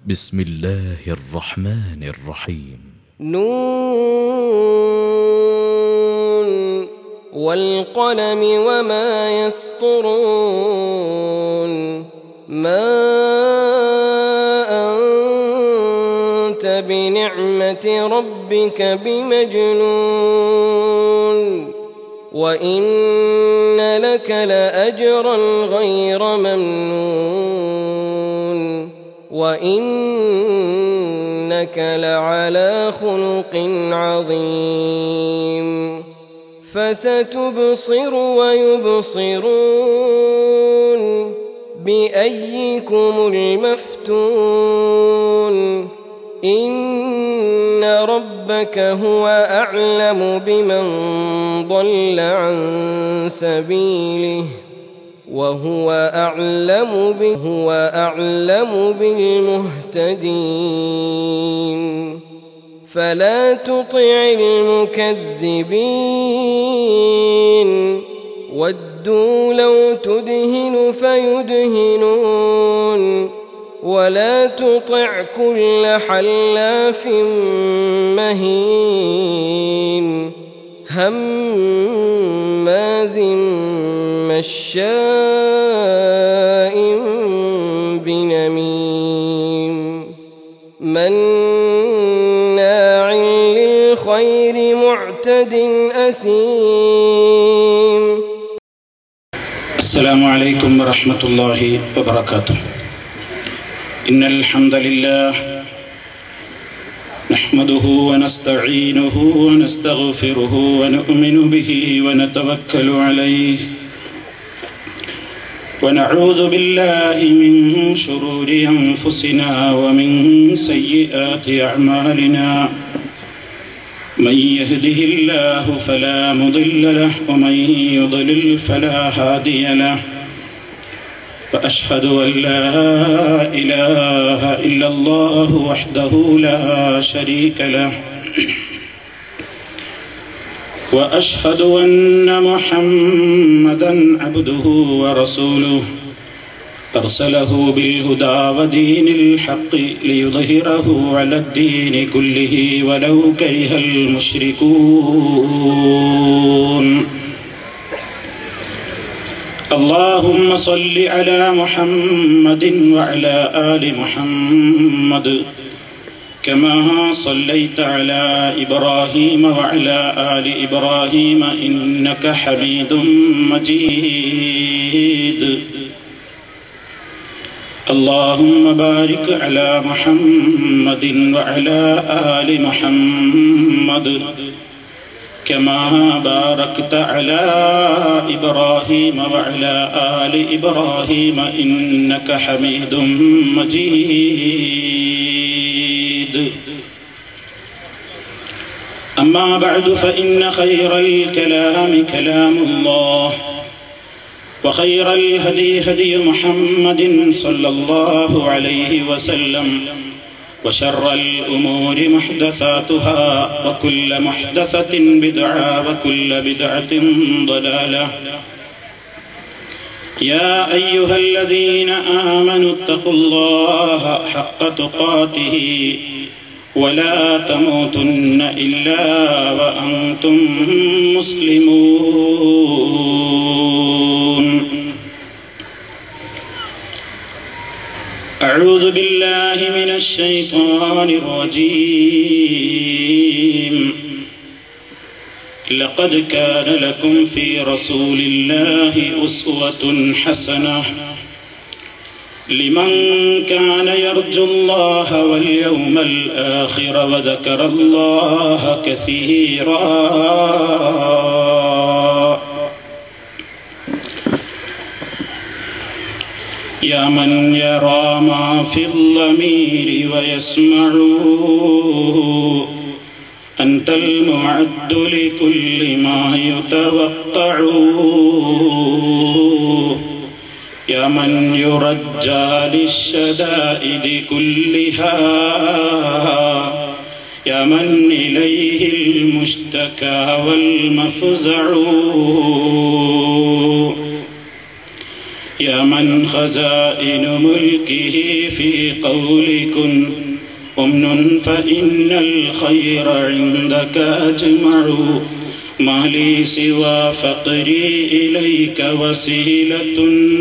بسم الله الرحمن الرحيم نون والقلم وما يسطرون ما أنت بنعمة ربك بمجنون وإن لك لأجرا غير ممنون وإنك لعلى خلق عظيم فستبصر ويبصرون بأيكم المفتون إن ربك هو أعلم بمن ضل عن سبيله وهو أعلم به هو أعلم بالمهتدين فلا تطع المكذبين ودوا لو تدهن فيدهنون ولا تطع كل حلاف مهين هماز مشاء بنميم مناع للخير معتد أثيم السلام عليكم ورحمة الله وبركاته إن الحمد لله نحمده ونستعينه ونستغفره ونؤمن به ونتوكل عليه ونعوذ بالله من شرور أنفسنا ومن سيئات أعمالنا من يهده الله فلا مضل له ومن يضلل فلا هادي له واشهد ان لا اله الا الله وحده لا شريك له واشهد ان محمدا عبده ورسوله ارسله بالهدى ودين الحق ليظهره على الدين كله ولو كره المشركون اللهم صل على محمد وعلى ال محمد كما صليت على ابراهيم وعلى ال ابراهيم انك حميد مجيد اللهم بارك على محمد وعلى ال محمد كما باركت على ابراهيم وعلى ال ابراهيم انك حميد مجيد اما بعد فان خير الكلام كلام الله وخير الهدي هدي محمد صلى الله عليه وسلم وشر الأمور محدثاتها وكل محدثة بدعة وكل بدعة ضلالة يا أيها الذين آمنوا اتقوا الله حق تقاته ولا تموتن إلا وأنتم مسلمون أعوذ بالله من الشيطان الرجيم لقد كان لكم في رسول الله أسوة حسنة لمن كان يرجو الله واليوم الآخر وذكر الله كثيرا يا من يرى ما في الضمير ويسمع أنت المعد لكل ما يتوقع يا من يرجى للشدائد كلها يا من إليه المشتكى والمفزع يا من خزائن ملكه في قولكن أمن فإن الخير عندك أجمع ما لي سوى فقري إليك وسيلة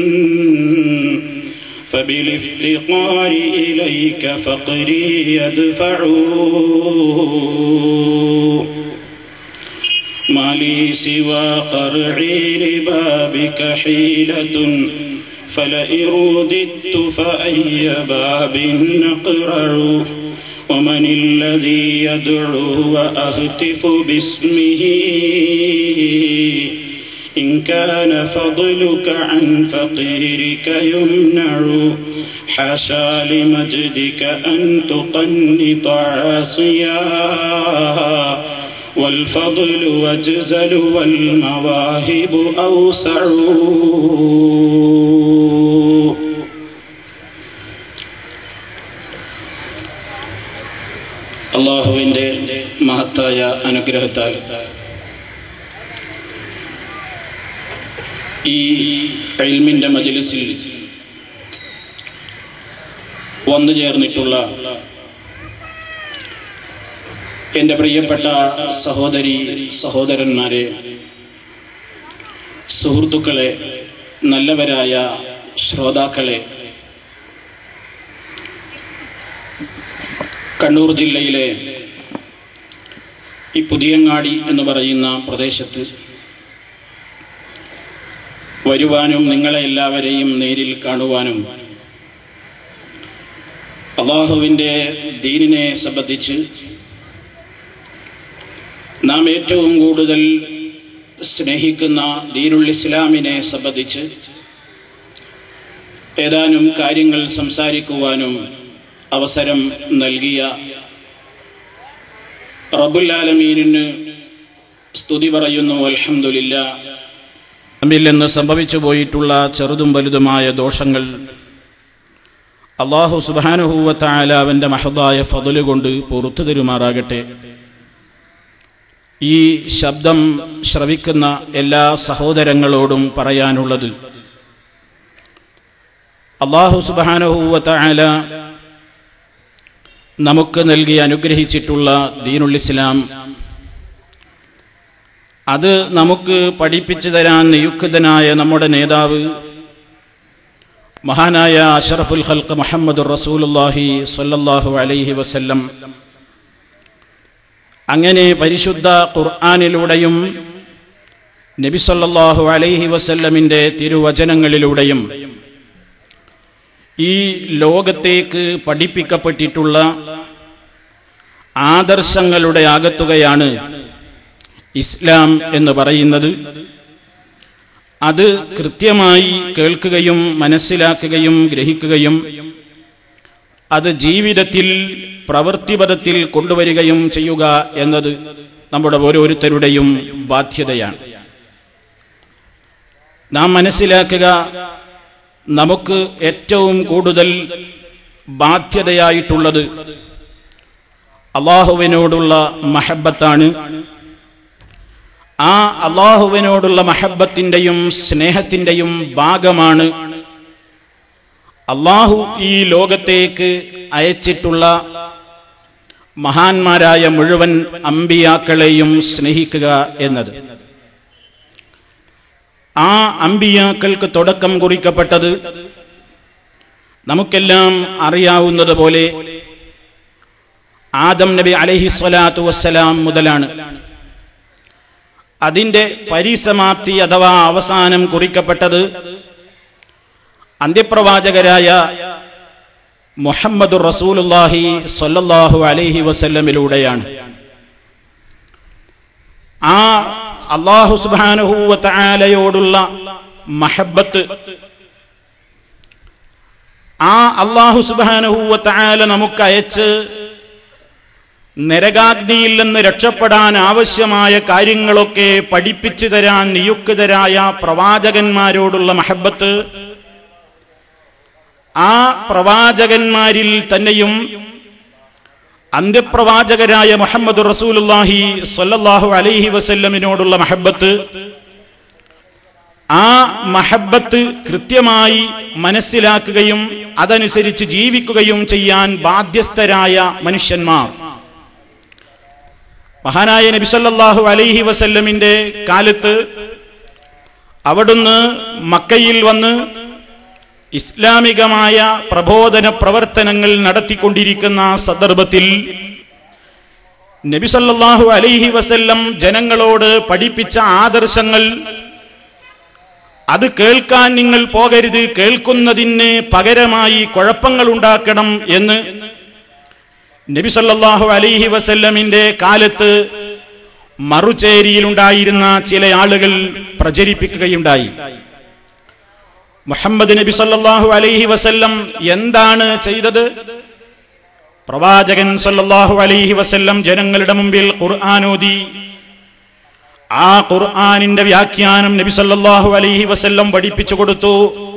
فبالافتقار إليك فقري يدفع ما لي سوى قرعي لبابك حيلة فلئن رددت فأي باب نقرع ومن الذي يدعو وأهتف باسمه إن كان فضلك عن فقيرك يمنع حاشا لمجدك أن تقنط عاصيا والفضل واجزل والمواهب أوسع അള്ളാഹുവിൻ്റെ മഹത്തായ അനുഗ്രഹത്താൽ ഈ എൽമിൻ്റെ മജലിസിൽ വന്നു ചേർന്നിട്ടുള്ള എൻ്റെ പ്രിയപ്പെട്ട സഹോദരി സഹോദരന്മാരെ സുഹൃത്തുക്കളെ നല്ലവരായ ശ്രോതാക്കളെ കണ്ണൂർ ജില്ലയിലെ ഈ പുതിയങ്ങാടി എന്ന് പറയുന്ന പ്രദേശത്ത് വരുവാനും നിങ്ങളെ എല്ലാവരെയും നേരിൽ കാണുവാനും അള്ളാഹുവിൻ്റെ ദീനിനെ സംബന്ധിച്ച് നാം ഏറ്റവും കൂടുതൽ സ്നേഹിക്കുന്ന ദീനുൽ ഇസ്ലാമിനെ സംബന്ധിച്ച് ഏതാനും കാര്യങ്ങൾ സംസാരിക്കുവാനും അവസരം നൽകിയ റബുല്ലാലമീനിന് സ്തുതി പറയുന്നു അൽഹംദുലില്ല നമ്മിൽ നിന്ന് സംഭവിച്ചു പോയിട്ടുള്ള ചെറുതും വലുതുമായ ദോഷങ്ങൾ അള്ളാഹു സുബാനുഹൂവത്തായ അവൻ്റെ മഹദായ ഫതല് കൊണ്ട് പുറത്തു തരുമാറാകട്ടെ ഈ ശബ്ദം ശ്രവിക്കുന്ന എല്ലാ സഹോദരങ്ങളോടും പറയാനുള്ളത് അള്ളാഹു സുബാനുഹൂവത്തായ നമുക്ക് നൽകി അനുഗ്രഹിച്ചിട്ടുള്ള ദീനുൽ ഇസ്ലാം അത് നമുക്ക് പഠിപ്പിച്ചു തരാൻ നിയുക്തനായ നമ്മുടെ നേതാവ് മഹാനായ അഷറഫുൽ ഖൽക്ക് മുഹമ്മദ് റസൂലുല്ലാഹി സ്വല്ലല്ലാഹു അലൈഹി വസല്ലം അങ്ങനെ പരിശുദ്ധ ഖുർആാനിലൂടെയും നബി സല്ലല്ലാഹു അലൈഹി വസല്ലമിൻ്റെ തിരുവചനങ്ങളിലൂടെയും ഈ ലോകത്തേക്ക് പഠിപ്പിക്കപ്പെട്ടിട്ടുള്ള ആദർശങ്ങളുടെ ആകത്തുകയാണ് ഇസ്ലാം എന്ന് പറയുന്നത് അത് കൃത്യമായി കേൾക്കുകയും മനസ്സിലാക്കുകയും ഗ്രഹിക്കുകയും അത് ജീവിതത്തിൽ പ്രവൃത്തിപഥത്തിൽ കൊണ്ടുവരികയും ചെയ്യുക എന്നത് നമ്മുടെ ഓരോരുത്തരുടെയും ബാധ്യതയാണ് നാം മനസ്സിലാക്കുക നമുക്ക് ഏറ്റവും കൂടുതൽ ബാധ്യതയായിട്ടുള്ളത് അള്ളാഹുവിനോടുള്ള മഹബത്താണ് ആ അള്ളാഹുവിനോടുള്ള മഹബത്തിൻ്റെയും സ്നേഹത്തിൻ്റെയും ഭാഗമാണ് അള്ളാഹു ഈ ലോകത്തേക്ക് അയച്ചിട്ടുള്ള മഹാന്മാരായ മുഴുവൻ അമ്പിയാക്കളെയും സ്നേഹിക്കുക എന്നത് ആ അമ്പിയാക്കൾക്ക് തുടക്കം കുറിക്കപ്പെട്ടത് നമുക്കെല്ലാം അറിയാവുന്നത് പോലെ ആദം നബി അലഹി സ്വലാത്തു വസ്സലാം മുതലാണ് അതിൻ്റെ പരിസമാപ്തി അഥവാ അവസാനം കുറിക്കപ്പെട്ടത് അന്ത്യപ്രവാചകരായ മുഹമ്മദ് റസൂലുല്ലാഹി സ്വല്ലല്ലാഹു അലൈഹി വസല്ലമിലൂടെയാണ് ആ അള്ളാഹു സുബാനുഹൂവത്തായാലയോടുള്ള മഹബത്ത് ആ അള്ളാഹു സുബാനുഹൂവത്തായാല നമുക്ക് അയച്ച് നരകാഗ്നിയിൽ നിന്ന് രക്ഷപ്പെടാൻ ആവശ്യമായ കാര്യങ്ങളൊക്കെ പഠിപ്പിച്ചു തരാൻ നിയുക്തരായ പ്രവാചകന്മാരോടുള്ള മഹബത്ത് ആ പ്രവാചകന്മാരിൽ തന്നെയും അന്ത്യപ്രവാചകരായ മുഹമ്മദ് റസൂലുല്ലാഹി സ്വല്ലല്ലാഹു അലൈഹി വസല്ലമിനോടുള്ള മഹബത്ത് ആ മഹബത്ത് കൃത്യമായി മനസ്സിലാക്കുകയും അതനുസരിച്ച് ജീവിക്കുകയും ചെയ്യാൻ ബാധ്യസ്ഥരായ മനുഷ്യന്മാർ മഹാനായ നബിസല്ലാഹു അലൈഹി വസല്ലമിന്റെ കാലത്ത് അവിടുന്ന് മക്കയിൽ വന്ന് ഇസ്ലാമികമായ പ്രബോധന പ്രവർത്തനങ്ങൾ നടത്തിക്കൊണ്ടിരിക്കുന്ന സന്ദർഭത്തിൽ നബിസല്ലാഹു അലൈഹി വസല്ലം ജനങ്ങളോട് പഠിപ്പിച്ച ആദർശങ്ങൾ അത് കേൾക്കാൻ നിങ്ങൾ പോകരുത് കേൾക്കുന്നതിന് പകരമായി കുഴപ്പങ്ങൾ ഉണ്ടാക്കണം എന്ന് നബിസല്ലാഹു അലൈഹി വസല്ലമിന്റെ കാലത്ത് മറുചേരിയിലുണ്ടായിരുന്ന ചില ആളുകൾ പ്രചരിപ്പിക്കുകയുണ്ടായി മുഹമ്മദ് നബി സല്ലല്ലാഹു അലൈഹി വസല്ലം എന്താണ് ചെയ്തത് പ്രവാചകൻ സല്ലല്ലാഹു അലൈഹി വസല്ലം ജനങ്ങളുടെ മുമ്പിൽ ഖുർആാനോദി ആ ഖുർആാനിന്റെ വ്യാഖ്യാനം നബി സല്ലല്ലാഹു അലൈഹി വസല്ലം പഠിപ്പിച്ചു കൊടുത്തു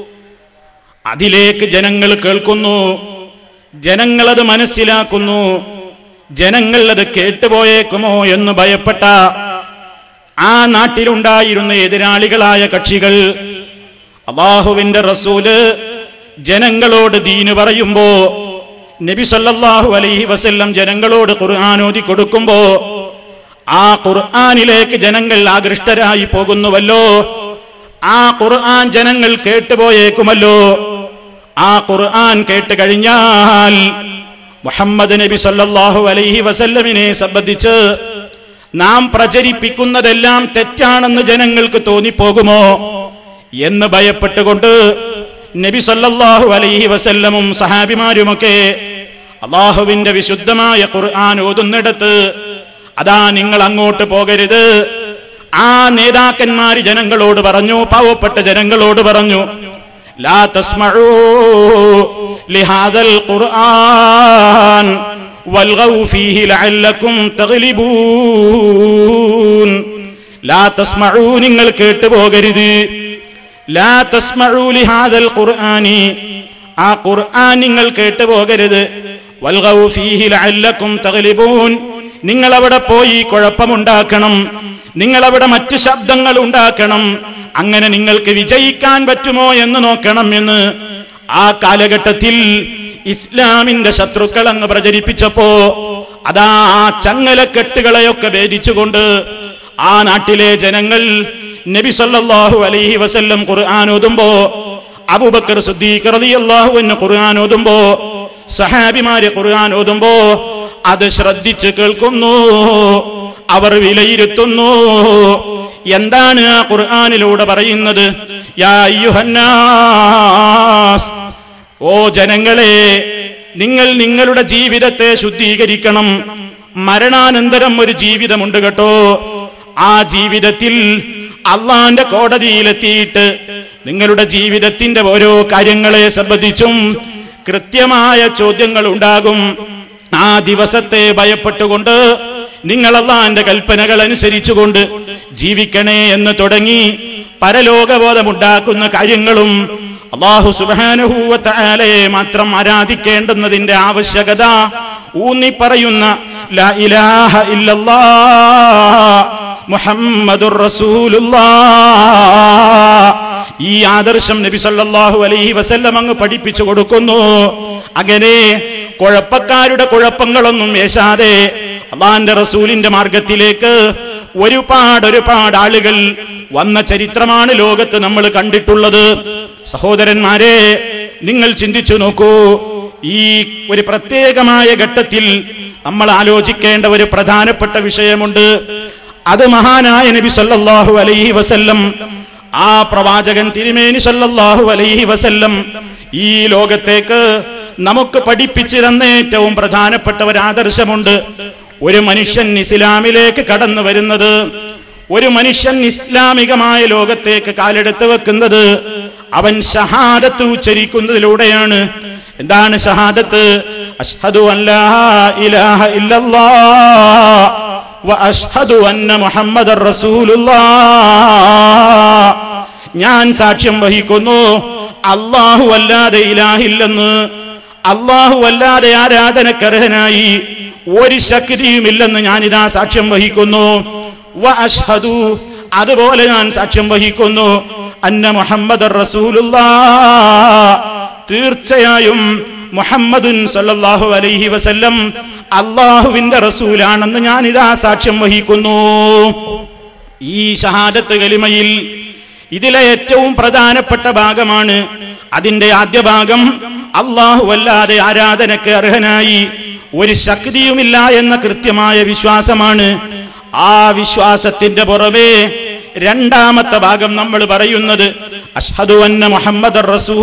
അതിലേക്ക് ജനങ്ങൾ കേൾക്കുന്നു ജനങ്ങളത് മനസ്സിലാക്കുന്നു ജനങ്ങൾ അത് കേട്ടുപോയേക്കുമോ എന്ന് ഭയപ്പെട്ട ആ നാട്ടിലുണ്ടായിരുന്ന എതിരാളികളായ കക്ഷികൾ അള്ളാഹുവിന്റെ റസൂല് ജനങ്ങളോട് ദീന് പറയുമ്പോ നബി സല്ലല്ലാഹു അലൈഹി വസല്ലം ജനങ്ങളോട് ഖുർആൻ ഓതി കൊടുക്കുമ്പോ ആ ഖുർആനിലേക്ക് ജനങ്ങൾ ആകൃഷ്ടരായി പോകുന്നുവല്ലോ ആ ഖുർആൻ ജനങ്ങൾ കേട്ടുപോയേക്കുമല്ലോ ആ ഖുർആൻ കേട്ട് കഴിഞ്ഞാൽ മുഹമ്മദ് നബി സല്ലല്ലാഹു അലൈഹി വസല്ലമിനെ സംബന്ധിച്ച് നാം പ്രചരിപ്പിക്കുന്നതെല്ലാം തെറ്റാണെന്ന് ജനങ്ങൾക്ക് തോന്നിപ്പോകുമോ എന്ന് ഭയപ്പെട്ടുകൊണ്ട് നബി സല്ലല്ലാഹു അലൈഹി വസല്ലമും സഹാബിമാരുമൊക്കെ അള്ളാഹുവിന്റെ വിശുദ്ധമായ ഖുർആൻ ഓതുന്നിടത്ത് അതാ നിങ്ങൾ അങ്ങോട്ട് പോകരുത് ആ നേതാക്കന്മാര് ജനങ്ങളോട് പറഞ്ഞു പാവപ്പെട്ട ജനങ്ങളോട് പറഞ്ഞു ലാ തസ്മഊ ലിഹാദൽ ഖുർആൻ വൽഗൗ ഫീഹി ലഅല്ലക്കും തഗ്ലിബൂൻ ലാ തസ്മഊ നിങ്ങൾ കേട്ടു പോകരുത് ലാ തസ്മഊ ലിഹാദൽ ഖുർആനി ആ ഖുർആൻ നിങ്ങൾ കേട്ടു പോകരുത് വൽഗൗ ഫീഹി ലഅല്ലക്കും തഗ്ലിബൂൻ നിങ്ങൾ അവിടെ പോയി കുഴപ്പമുണ്ടാക്കണം നിങ്ങൾ അവിടെ മറ്റു ശബ്ദങ്ങൾ ഉണ്ടാക്കണം അങ്ങനെ നിങ്ങൾക്ക് വിജയിക്കാൻ പറ്റുമോ എന്ന് നോക്കണം എന്ന് ആ കാലഘട്ടത്തിൽ ഇസ്ലാമിന്റെ ശത്രുക്കൾ അങ്ങ് പ്രചരിപ്പിച്ചപ്പോ അതാ ആ ചങ്ങലക്കെട്ടുകളെയൊക്കെ ഭേദിച്ചുകൊണ്ട് ആ നാട്ടിലെ ജനങ്ങൾ നബി സല്ലല്ലാഹു അലൈഹി വസല്ലം ഖുർആൻ ഓതുമ്പോ അബൂബക്കർ സിദ്ദീഖ് റളിയല്ലാഹു അൻഹു ഖുർആൻ ഓതുമ്പോ സഹാബിമാരെ ഖുർആൻ ഓതുമ്പോ അത് ശ്രദ്ധിച്ച് കേൾക്കുന്നു അവർ വിലയിരുത്തുന്നു എന്താണ് ആ ഖുർആനിലൂടെ പറയുന്നത് യാ അയ്യുഹന്നാസ് ഓ ജനങ്ങളെ നിങ്ങൾ നിങ്ങളുടെ ജീവിതത്തെ ശുദ്ധീകരിക്കണം മരണാനന്തരം ഒരു ജീവിതമുണ്ട് കേട്ടോ ആ ജീവിതത്തിൽ അള്ളാന്റെ കോടതിയിലെത്തിയിട്ട് നിങ്ങളുടെ ജീവിതത്തിന്റെ ഓരോ കാര്യങ്ങളെ സംബന്ധിച്ചും കൃത്യമായ ചോദ്യങ്ങൾ ഉണ്ടാകും ആ ദിവസത്തെ ഭയപ്പെട്ടുകൊണ്ട് നിങ്ങൾ അള്ളാന്റെ കൽപ്പനകൾ അനുസരിച്ചുകൊണ്ട് ജീവിക്കണേ എന്ന് തുടങ്ങി പരലോകബോധമുണ്ടാക്കുന്ന കാര്യങ്ങളും അള്ളാഹു സുബാനുഭൂവത്തായാലയെ മാത്രം ആരാധിക്കേണ്ടുന്നതിന്റെ ആവശ്യകത ഊന്നി പറയുന്ന ലാ ഇലാഹ ഇല്ലല്ലാ മുഹമ്മദുർ റസൂലുള്ളാ ഈ ആദർശം നബി സല്ലല്ലാഹു അലൈഹി വസല്ലം അങ്ങ് പഠിപ്പിച്ചു കൊടുക്കുന്നു അങ്ങനെ കുഴപ്പക്കാരുടെ കുഴപ്പങ്ങളൊന്നും ഏശാതെ അള്ളാന്റെ റസൂലിന്റെ മാർഗത്തിലേക്ക് ഒരുപാട് ഒരുപാട് ആളുകൾ വന്ന ചരിത്രമാണ് ലോകത്ത് നമ്മൾ കണ്ടിട്ടുള്ളത് സഹോദരന്മാരെ നിങ്ങൾ ചിന്തിച്ചു നോക്കൂ ഈ ഒരു പ്രത്യേകമായ ഘട്ടത്തിൽ നമ്മൾ ആലോചിക്കേണ്ട ഒരു പ്രധാനപ്പെട്ട വിഷയമുണ്ട് അത് മഹാനായ നബി സല്ലല്ലാഹു അലൈഹി വസല്ലം ആ പ്രവാചകൻ തിരുമേനി സല്ലല്ലാഹു അലൈഹി വസല്ലം ഈ ലോകത്തേക്ക് നമുക്ക് പഠിപ്പിച്ചു തന്ന ഏറ്റവും പ്രധാനപ്പെട്ട ഒരു ആദർശമുണ്ട് ഒരു മനുഷ്യൻ ഇസ്ലാമിലേക്ക് കടന്നു വരുന്നത് ഒരു മനുഷ്യൻ ഇസ്ലാമികമായ ലോകത്തേക്ക് കാലെടുത്ത് വെക്കുന്നത് അവൻ ഷഹാദത്ത് ഉച്ചരിക്കുന്നതിലൂടെയാണ് എന്താണ് ഷഹാദത്ത് അഷ്ഹദു അല്ലാ ഇലാഹ ഇല്ലല്ലാ വ അഷ്ഹദു അന്ന മുഹമ്മദർ റസൂലുള്ളാ ഞാൻ സാക്ഷ്യം വഹിക്കുന്നു അള്ളാഹു അല്ലാതെ ഇലാഹില്ലെന്ന് അള്ളാഹു അല്ലാതെ ആരാധനക്കർഹനായി ഒരു ശക്തിയുമില്ലെന്ന് ഞാനിതാ സാക്ഷ്യം വഹിക്കുന്നു വ അഷ്ഹദു അതുപോലെ ഞാൻ സാക്ഷ്യം വഹിക്കുന്നു അന്ന മുഹമ്മദ് റസൂലുള്ളാ തീർച്ചയായും മുഹമ്മദുൻ സല്ലല്ലാഹു അലൈഹി വസല്ലം അള്ളാഹുവിന്റെ റസൂലാണെന്ന് ഞാൻ ഇതാ സാക്ഷ്യം വഹിക്കുന്നു ഈ ഷഹാദത്ത് കലിമയിൽ ഇതിലെ ഏറ്റവും പ്രധാനപ്പെട്ട ഭാഗമാണ് അതിന്റെ ആദ്യ ഭാഗം അള്ളാഹു അല്ലാതെ ആരാധനക്ക് അർഹനായി ഒരു ശക്തിയുമില്ല എന്ന കൃത്യമായ വിശ്വാസമാണ് ആ വിശ്വാസത്തിന്റെ പുറമേ രണ്ടാമത്തെ ഭാഗം നമ്മൾ പറയുന്നത് അഷ്ഹദു അന്ന മുഹമ്മദ്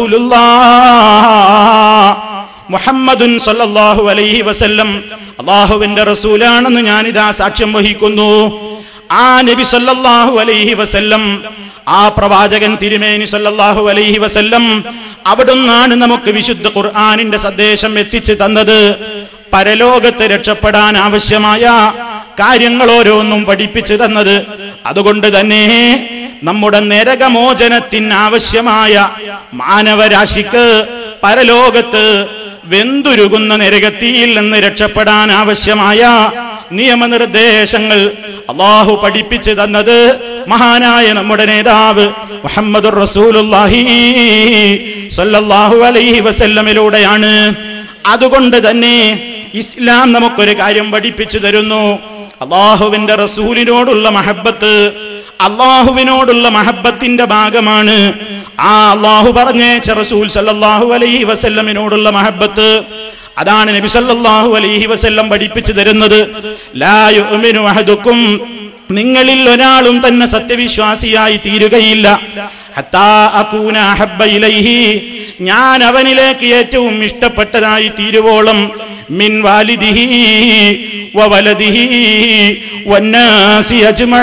മുഹമ്മദുൻ സല്ലല്ലാഹു അലൈഹി വസല്ലം അള്ളാഹുവിന്റെ റസൂലാണെന്ന് ഞാനിതാ സാക്ഷ്യം വഹിക്കുന്നു ആ നബി സല്ലല്ലാഹു അലൈഹി വസല്ലം ആ പ്രവാചകൻ തിരുമേനി സല്ലല്ലാഹു അലൈഹി വസല്ലം അവിടുന്നാണ് നമുക്ക് വിശുദ്ധ ഖുർആനിന്റെ സന്ദേശം എത്തിച്ചു തന്നത് പരലോകത്ത് രക്ഷപ്പെടാൻ ആവശ്യമായ കാര്യങ്ങൾ ഓരോന്നും പഠിപ്പിച്ചു തന്നത് അതുകൊണ്ട് തന്നെ നമ്മുടെ നരകമോചനത്തിന് ആവശ്യമായ മാനവരാശിക്ക് പരലോകത്ത് വെന്തുരുകുന്ന നരകത്തിയിൽ നിന്ന് രക്ഷപ്പെടാൻ ആവശ്യമായ നിയമനിർദ്ദേശങ്ങൾ അള്ളാഹു പഠിപ്പിച്ചു തന്നത് മഹാനായ നമ്മുടെ നേതാവ് മുഹമ്മദ് റസൂലുള്ളാഹി സല്ലല്ലാഹു അലൈഹി വസല്ലമിലൂടെയാണ് അതുകൊണ്ട് തന്നെ ഇസ്ലാം നമുക്കൊരു കാര്യം പഠിപ്പിച്ചു തരുന്നു അള്ളാഹുവിന്റെ റസൂലിനോടുള്ള മഹബത്ത് അള്ളാഹുവിനോടുള്ള മഹബത്തിന്റെ ഭാഗമാണ് ആ അള്ളാഹു പറഞ്ഞേച്ച റസൂൽ സല്ലല്ലാഹു അലൈഹി വസല്ലമിനോടുള്ള മഹബത്ത് അതാണ് നബി സല്ലല്ലാഹു അലൈഹി വസല്ലം പഠിപ്പിച്ചു തരുന്നത് ലാ യുഅ്മിനു അഹദുക്കും നിങ്ങളിൽ ഒരാളും തന്നെ സത്യവിശ്വാസിയായി തീരുകയില്ല ഹത്താ അകൂന അഹബ്ബ ഇലൈഹി ഞാൻ അവനിലേക്ക് ഏറ്റവും ഇഷ്ടപ്പെട്ടതായി തീരുവോളം മിൻ വാലിദിഹി വവലദിഹി വന്നാസി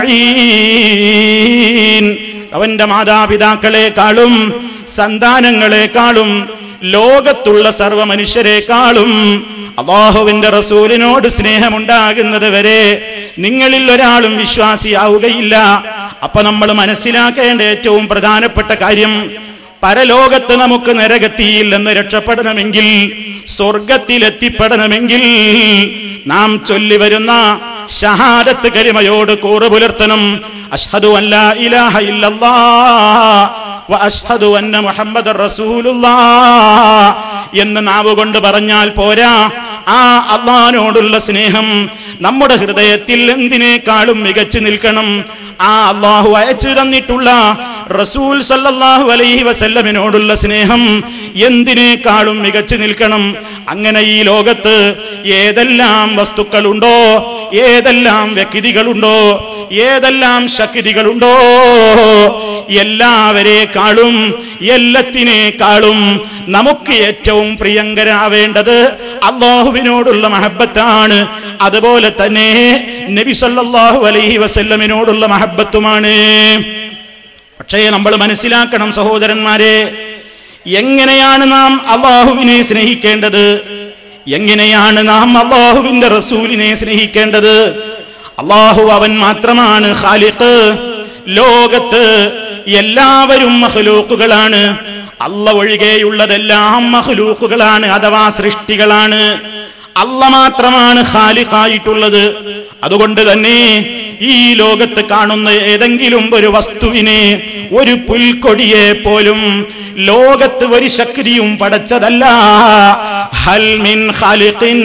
അജ്മഈൻ അവന്റെ മാതാപിതാക്കളെക്കാളും സന്താനങ്ങളെക്കാളും ലോകത്തുള്ള സർവ മനുഷ്യരെക്കാളും അള്ളാഹുവിന്റെ റസൂലിനോട് സ്നേഹമുണ്ടാകുന്നത് വരെ നിങ്ങളിൽ ഒരാളും വിശ്വാസിയാവുകയില്ല അപ്പൊ നമ്മൾ മനസ്സിലാക്കേണ്ട ഏറ്റവും പ്രധാനപ്പെട്ട കാര്യം പരലോകത്ത് നമുക്ക് നരകത്തിയിൽ നിന്ന് രക്ഷപ്പെടണമെങ്കിൽ സ്വർഗത്തിൽ എത്തിപ്പെടണമെങ്കിൽ നാം ചൊല്ലി വരുന്ന ഷഹാദത്ത് കരിമയോട് കൂറ് പുലർത്തണം അഷ്ഹദു അല്ലാ ഇലാഹ ഇല്ലല്ലാ വ അഷ്ഹദു അന്ന മുഹമ്മദ് റസൂലുള്ളാ എന്ന് നാവ് കൊണ്ട് പറഞ്ഞാൽ പോരാ ആ അള്ളഹാനോടുള്ള സ്നേഹം നമ്മുടെ ഹൃദയത്തിൽ എന്തിനേക്കാളും മികച്ചു നിൽക്കണം ആ അള്ളാഹു അയച്ചു തന്നിട്ടുള്ള റസൂൽ സല്ലല്ലാഹു അലൈഹി വസല്ലമിനോടുള്ള സ്നേഹം എന്തിനേക്കാളും മികച്ചു നിൽക്കണം അങ്ങനെ ഈ ലോകത്ത് ഏതെല്ലാം വസ്തുക്കളുണ്ടോ ഏതെല്ലാം വ്യക്തികളുണ്ടോ ഏതെല്ലാം ശക്തികളുണ്ടോ എല്ലാവരെക്കാളും എല്ലാത്തിനേക്കാളും നമുക്ക് ഏറ്റവും പ്രിയങ്കരാവേണ്ടത് അള്ളാഹുവിനോടുള്ള മഹബത്താണ് അതുപോലെ തന്നെ നബി സല്ലല്ലാഹു അലൈഹി വസല്ലമിനോടുള്ള മഹബത്തുമാണ് പക്ഷേ നമ്മൾ മനസ്സിലാക്കണം സഹോദരന്മാരെ എങ്ങനെയാണ് നാം അള്ളാഹുവിനെ സ്നേഹിക്കേണ്ടത് എങ്ങനെയാണ് നാം അള്ളാഹുവിന്റെ റസൂലിനെ സ്നേഹിക്കേണ്ടത് അള്ളാഹു അവൻ മാത്രമാണ് ഖാലിഖ് ലോകത്ത് എല്ലാവരും മഹ്ലൂക്കുകളാണ് അല്ല ഒഴികെയുള്ളതെല്ലാം മഹ്ലൂക്കുകളാണ് അഥവാ സൃഷ്ടികളാണ് അല്ല മാത്രമാണ് ഖാലിഖായിട്ടുള്ളത് അതുകൊണ്ട് തന്നെ ഈ ലോകത്ത് കാണുന്ന ഏതെങ്കിലും ഒരു വസ്തുവിനെ ഒരു പുൽക്കൊടിയെ പോലും ലോകത്ത് ഒരു ശക്തിയും പടച്ചതല്ല ഹൽ മിൻ ഖാലിഖിൻ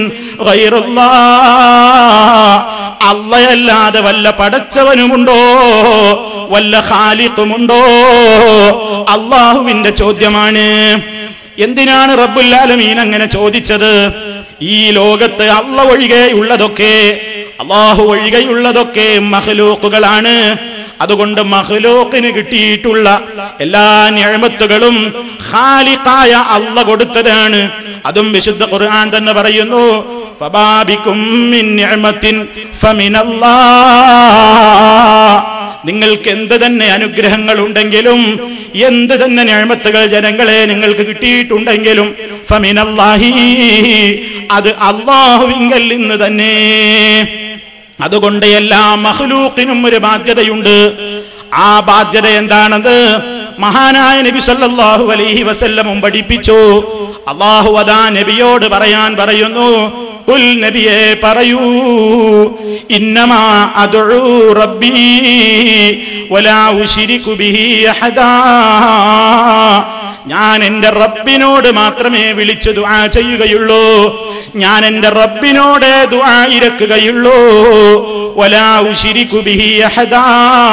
അല്ലയല്ലാതെ വല്ല പടച്ചവനുമുണ്ടോ വല്ല ഖാലിഖുമുണ്ടോ അള്ളാഹുവിന്റെ ചോദ്യമാണ് എന്തിനാണ് റബ്ബുൽ ആലമീൻ അങ്ങനെ ചോദിച്ചത് ഈ ലോകത്ത് അള്ള ഒഴികെയുള്ളതൊക്കെ അള്ളാഹു ഒഴികെയുള്ളതൊക്കെ മഹലൂക്കുകളാണ് അതുകൊണ്ട് മഹ്ലൂക്കിന് കിട്ടിയിട്ടുള്ള എല്ലാ ഞാമത്തുകളും ഖാലിഖായ അള്ള കൊടുത്തതാണ് അതും വിശുദ്ധ ഖുർആൻ തന്നെ പറയുന്നു ഫബാബിക്കും മിൻ നിഅമത്തിൻ ഫമിനല്ലാ നിങ്ങൾക്ക് എന്ത് തന്നെ അനുഗ്രഹങ്ങൾ ഉണ്ടെങ്കിലും എന്ത് തന്നെ ഞാമത്തുകൾ ജനങ്ങളെ നിങ്ങൾക്ക് കിട്ടിയിട്ടുണ്ടെങ്കിലും ഫമിനല്ലാഹി അത് അള്ളാഹുവിങ്കൽ നിന്ന് തന്നെ അതുകൊണ്ട് എല്ലാ മഹ്ലൂക്കിനും ഒരു ബാധ്യതയുണ്ട് ആ ബാധ്യത എന്താണത് മഹാനായ നബി സല്ലല്ലാഹു അലൈഹി വസല്ലമും പഠിപ്പിച്ചു അള്ളാഹു അതാ നബിയോട് പറയാൻ പറയുന്നു കുൽ നബിയെ പറയൂ ഇന്നമാ അദ്ഉ റബ്ബി വലാ ഉശ്രികു ബിഹി അഹദാ ഞാൻ എന്റെ റബ്ബിനോട് മാത്രമേ വിളിച്ചു ദുആ ചെയ്യുകയുള്ളൂ ഞാൻ എന്റെ റബ്ബിനോട് ദുആ ഇരക്കുകയുള്ളൂ വലാ ഉശ്രികു ബിഹി അഹദാ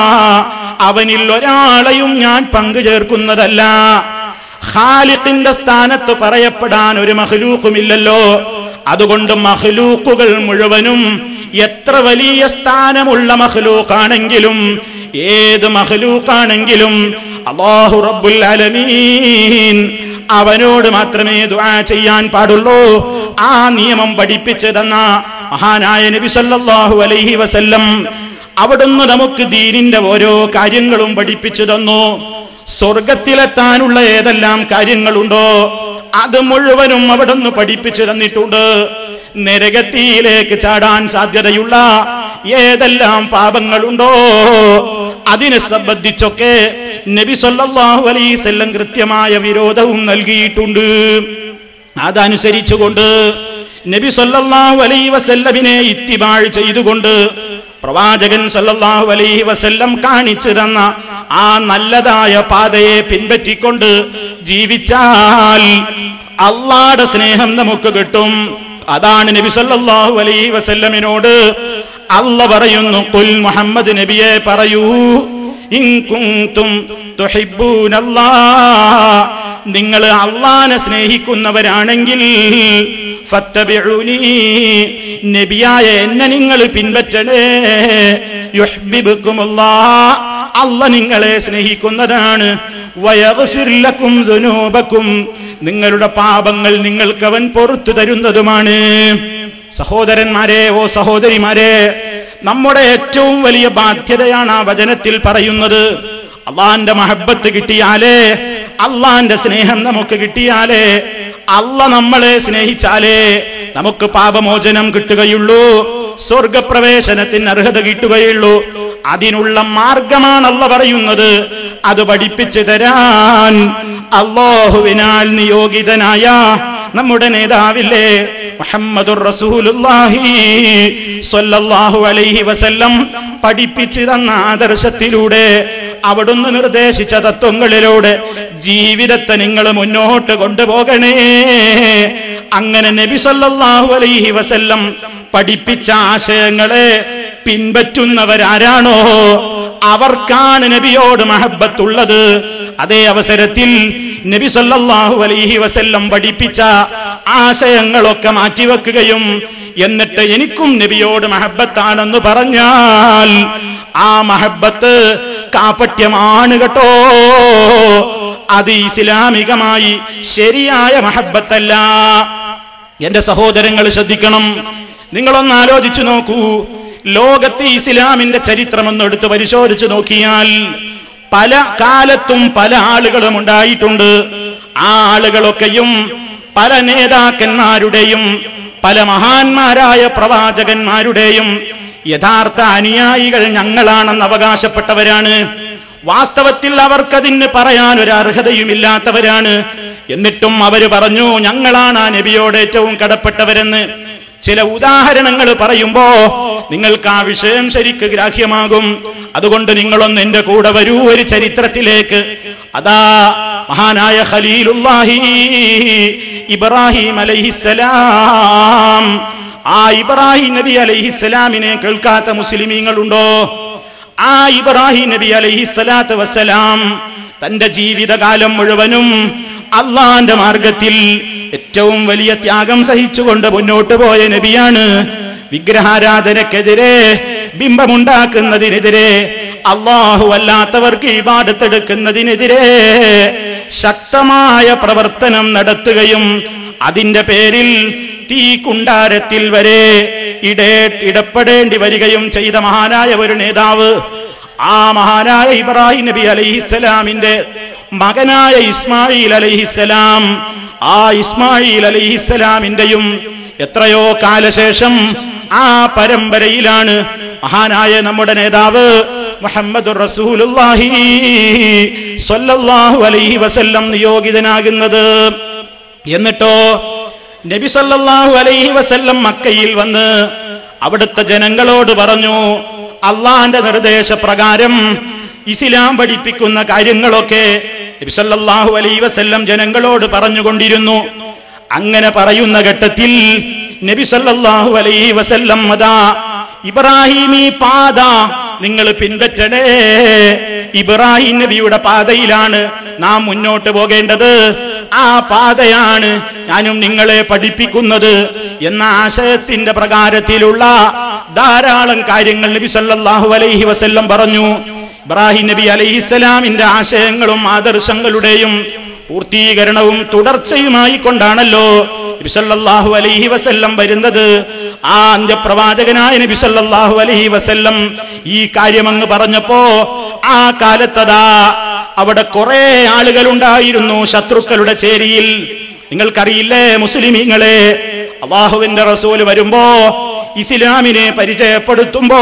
അവനിൽ ഒരാളെയും ഞാൻ പങ്കു ചേർക്കുന്നതല്ല ഖാലിഖിന്റെ സ്ഥാനത്ത് പറയപ്പെടാൻ ഒരു മഹ്ലൂക്കുമില്ലല്ലോ അതുകൊണ്ട് മഹ്ലൂക്കുകൾ മുഴുവനും എത്ര വലിയ സ്ഥാനമുള്ള മഹ്ലൂക്കാണെങ്കിലും ഏത് മഹ്ലൂക്കാണെങ്കിലും അള്ളാഹു റബ്ബുൽ അലമീൻ അവനോട് മാത്രമേ ദുആ ചെയ്യാൻ പാടുള്ളൂ ആ നിയമം പഠിപ്പിച്ചു തന്ന മഹാനായ നബി സല്ലല്ലാഹു അലൈഹി വസല്ലം അവിടുന്ന് നമുക്ക് ദീനിന്റെ ഓരോ കാര്യങ്ങളും പഠിപ്പിച്ചു തന്നു സ്വർഗത്തിലെത്താനുള്ള ഏതെല്ലാം കാര്യങ്ങളുണ്ടോ അത് മുഴുവനും അവിടുന്ന് പഠിപ്പിച്ചു തന്നിട്ടുണ്ട് നരകത്തിയിലേക്ക് ചാടാൻ സാധ്യതയുള്ള ഏതെല്ലാം പാപങ്ങളുണ്ടോ അതിനെ സംബന്ധിച്ചൊക്കെ നബി സല്ലല്ലാഹു അലൈഹിസല്ലം കൃത്യമായ വിരോധവും നൽകിയിട്ടുണ്ട് അതനുസരിച്ചുകൊണ്ട് നബി സല്ലല്ലാഹു അലൈഹി വസല്ലമിനെ ഇത്തിബാഴ് ചെയ്തുകൊണ്ട് പ്രവാചകൻ സല്ലല്ലാഹു അലൈഹി വസല്ലം കാണിച്ചു തന്ന ആ നല്ലതായ പാതയെ പിൻപറ്റിക്കൊണ്ട് ജീവിച്ചാൽ അള്ളാടെ സ്നേഹം നമുക്ക് കിട്ടും അതാണ് നബി സല്ലല്ലാഹു അലൈഹി വസല്ലമിനോട് അല്ല പറയുന്നു കുൽ മുഹമ്മദ് നബിയെ പറയൂ ഇൻ കുന്തും തുഹിബ്ബൂനല്ലാഹ് നിങ്ങൾ അള്ളാനെ സ്നേഹിക്കുന്നവരാണെങ്കിൽ ഫത്തബിഊനി നബിയായ എന്നെ നിങ്ങൾ പിൻപറ്റണേ യുഹ്ബിബുക്കുമുല്ലാഹ് അല്ല നിങ്ങളെ സ്നേഹിക്കുന്നതാണ് വയഗ്ഫിർ ലക്കും ദുനൂബക്കും നിങ്ങളുടെ പാപങ്ങൾ നിങ്ങൾക്ക് അവൻ പൊറത്തു തരുന്നതുമാണ് സഹോദരന്മാരെ ഓ സഹോദരിമാരെ നമ്മുടെ ഏറ്റവും വലിയ ബാധ്യതയാണ് ആ വചനത്തിൽ പറയുന്നത് അള്ളാന്റെ മഹബത്ത് കിട്ടിയാലേ അള്ളാന്റെ സ്നേഹം നമുക്ക് കിട്ടിയാലേ അല്ല നമ്മളെ സ്നേഹിച്ചാലേ നമുക്ക് പാപമോചനം കിട്ടുകയുള്ളൂ സ്വർഗപ്രവേശനത്തിന് അർഹത കിട്ടുകയുള്ളൂ അതിനുള്ള മാർഗമാണല്ല പറയുന്നത് അത് പഠിപ്പിച്ചു തരാൻ അള്ളാഹുവിനാൽ നിയോഗിതനായ നമ്മുടെ നേതാവില്ലേ മുഹമ്മദുർ റസൂലുള്ളാഹി സ്വല്ലല്ലാഹു അലൈഹി വസല്ലം പഠിപ്പിച്ചു തന്ന ആദർശത്തിലൂടെ അവിടുന്ന് നിർദ്ദേശിച്ച തത്വങ്ങളിലൂടെ ജീവിതത്തെ നിങ്ങൾ മുന്നോട്ട് കൊണ്ടുപോകണേ അങ്ങനെ നബി സല്ലല്ലാഹു അലൈഹി വസല്ലം പഠിപ്പിച്ച ആശയങ്ങളെ പിൻപറ്റുന്നവരാരാണോ അവർക്കാണ് നബിയോട് മഹബത്തുള്ളത് അതേ അവസരത്തിൽ നബി സല്ലല്ലാഹു അലൈഹി വസല്ലം പഠിപ്പിച്ച ആശയങ്ങളൊക്കെ മാറ്റിവെക്കുകയും എന്നിട്ട് എനിക്കും നബിയോട് മഹബത്താണെന്ന് പറഞ്ഞാൽ ആ മഹബത്ത് കാപ്പട്യമാണ് കേട്ടോ അത് ഇസ്ലാമികമായി ശരിയായ മഹബത്തല്ല എന്റെ സഹോദരങ്ങൾ ശ്രദ്ധിക്കണം നിങ്ങളൊന്ന് ആലോചിച്ചു നോക്കൂ ലോകത്ത് ഇസ്ലാമിന്റെ ചരിത്രം ഒന്ന് എടുത്ത് പരിശോധിച്ചു നോക്കിയാൽ പല കാലത്തും പല ആളുകളും ഉണ്ടായിട്ടുണ്ട് ആ ആളുകളൊക്കെയും പല നേതാക്കന്മാരുടെയും പല മഹാന്മാരായ പ്രവാചകന്മാരുടെയും യഥാർത്ഥ അനുയായികൾ ഞങ്ങളാണെന്ന് അവകാശപ്പെട്ടവരാണ് വാസ്തവത്തിൽ അവർക്കതിന് പറയാൻ ഒരു അർഹതയുമില്ലാത്തവരാണ് എന്നിട്ടും അവര് പറഞ്ഞു ഞങ്ങളാണ് ആ നബിയോട് ഏറ്റവും കടപ്പെട്ടവരെന്ന് ചില ഉദാഹരണങ്ങൾ പറയുമ്പോ നിങ്ങൾക്ക് ആ വിഷയം ശരിക്ക് ഗ്രാഹ്യമാകും അതുകൊണ്ട് നിങ്ങളൊന്ന് എന്റെ കൂടെ വരൂ ഒരു ചരിത്രത്തിലേക്ക് അതാ മഹാനായ ഖലീലുല്ലാഹി ഇബ്രാഹിം അലൈഹിസ്സലാം ആ ഇബ്രാഹിം നബി അലൈഹിസ്സലാമിനെ കേൾക്കാത്ത മുസ്ലിമീങ്ങളുണ്ടോ ആ ഇബ്രാഹിം നബി അലൈഹിസ്സലാത്ത് വസ്സലാം തന്റെ ജീവിതകാലം മുഴുവനും അള്ളാന്റെ മാർഗത്തിൽ ഏറ്റവും വലിയ ത്യാഗം സഹിച്ചുകൊണ്ട് മുന്നോട്ട് പോയ നബിയാണ് വിഗ്രഹാരാധനക്കെതിരെ ബിംബമുണ്ടാക്കുന്നതിനെതിരെ അള്ളാഹു അല്ലാത്തവർക്ക് ഇബാദത്തെടുക്കുന്നതിനെതിരെ ശക്തമായ പ്രവർത്തനം നടത്തുകയും അതിന്റെ പേരിൽ തീ കുണ്ടാരത്തിൽ വരെ ഇടേ ഇടപെടേണ്ടി വരികയും ചെയ്ത മഹാനായ ഒരു നേതാവ് ആ മഹാനായ ഇബ്രാഹിം നബി അലൈഹിസ്സലാമിന്റെ മകനായ ഇസ്മായിൽ അലൈഹിസ്സലാം ആ ഇസ്മായിൽ അലൈഹിസ്സലാമിന്റെയും എത്രയോ കാലശേഷം ആ പരമ്പരയിലാണ് മഹാനായ നമ്മുടെ നേതാവ് മുഹമ്മദ് റസൂലുള്ളാഹി സ്വല്ലല്ലാഹു അലൈഹി വസല്ലം നിയോഗിതനാകുന്നത് എന്നിട്ടോ നബി സല്ലല്ലാഹു അലൈഹി വസല്ലം മക്കയിൽ വന്ന് അവിടുത്തെ ജനങ്ങളോട് പറഞ്ഞു അള്ളാന്റെ നിർദ്ദേശപ്രകാരം ഇസ്ലാം പഠിപ്പിക്കുന്ന കാര്യങ്ങളൊക്കെ നബി സല്ലല്ലാഹു അലൈഹി വസല്ലം ജനങ്ങളോട് പറഞ്ഞുകൊണ്ടിരുന്നു അങ്ങനെ പറയുന്ന ഘട്ടത്തിൽ നബി സല്ലല്ലാഹു അലൈഹി വസല്ലം അതാ ഇബ്രാഹിമി പാത നിങ്ങൾ പിൻപറ്റണേ ഇബ്രാഹിം നബിയുടെ പാതയിലാണ് നാം മുന്നോട്ട് പോകേണ്ടത് ആ പാതയാണ് ഞാനും നിങ്ങളെ പഠിപ്പിക്കുന്നത് എന്ന ആശയത്തിന്റെ പ്രകാരത്തിലുള്ള ധാരാളം കാര്യങ്ങൾ നബി സല്ലല്ലാഹു അലൈഹി വസല്ലം പറഞ്ഞു ഇബ്രാഹിം നബി അലൈഹിസ്സലാമിന്റെ ആശയങ്ങളും ആദർശങ്ങളുടെയും പൂർത്തീകരണവും തുടർച്ചയുമായി കൊണ്ടാണല്ലോ നബി സല്ലല്ലാഹു അലൈഹി വസല്ലം വരുന്നത് ആ അന്ത്യപ്രവാചകനായ നബി സല്ലല്ലാഹു അലൈഹി വസല്ലം ഈ കാര്യം അങ്ങ് പറഞ്ഞപ്പോ ആ കാലത്തതാ അവിടെ കുറെ ആളുകൾ ഉണ്ടായിരുന്നു ശത്രുക്കളുടെ ചേരിയിൽ നിങ്ങൾക്കറിയില്ലേ മുസ്ലിമീങ്ങളെ അള്ളാഹുവിന്റെ റസൂൽ വരുമ്പോ ഇസ്ലാമിനെ പരിചയപ്പെടുത്തുമ്പോ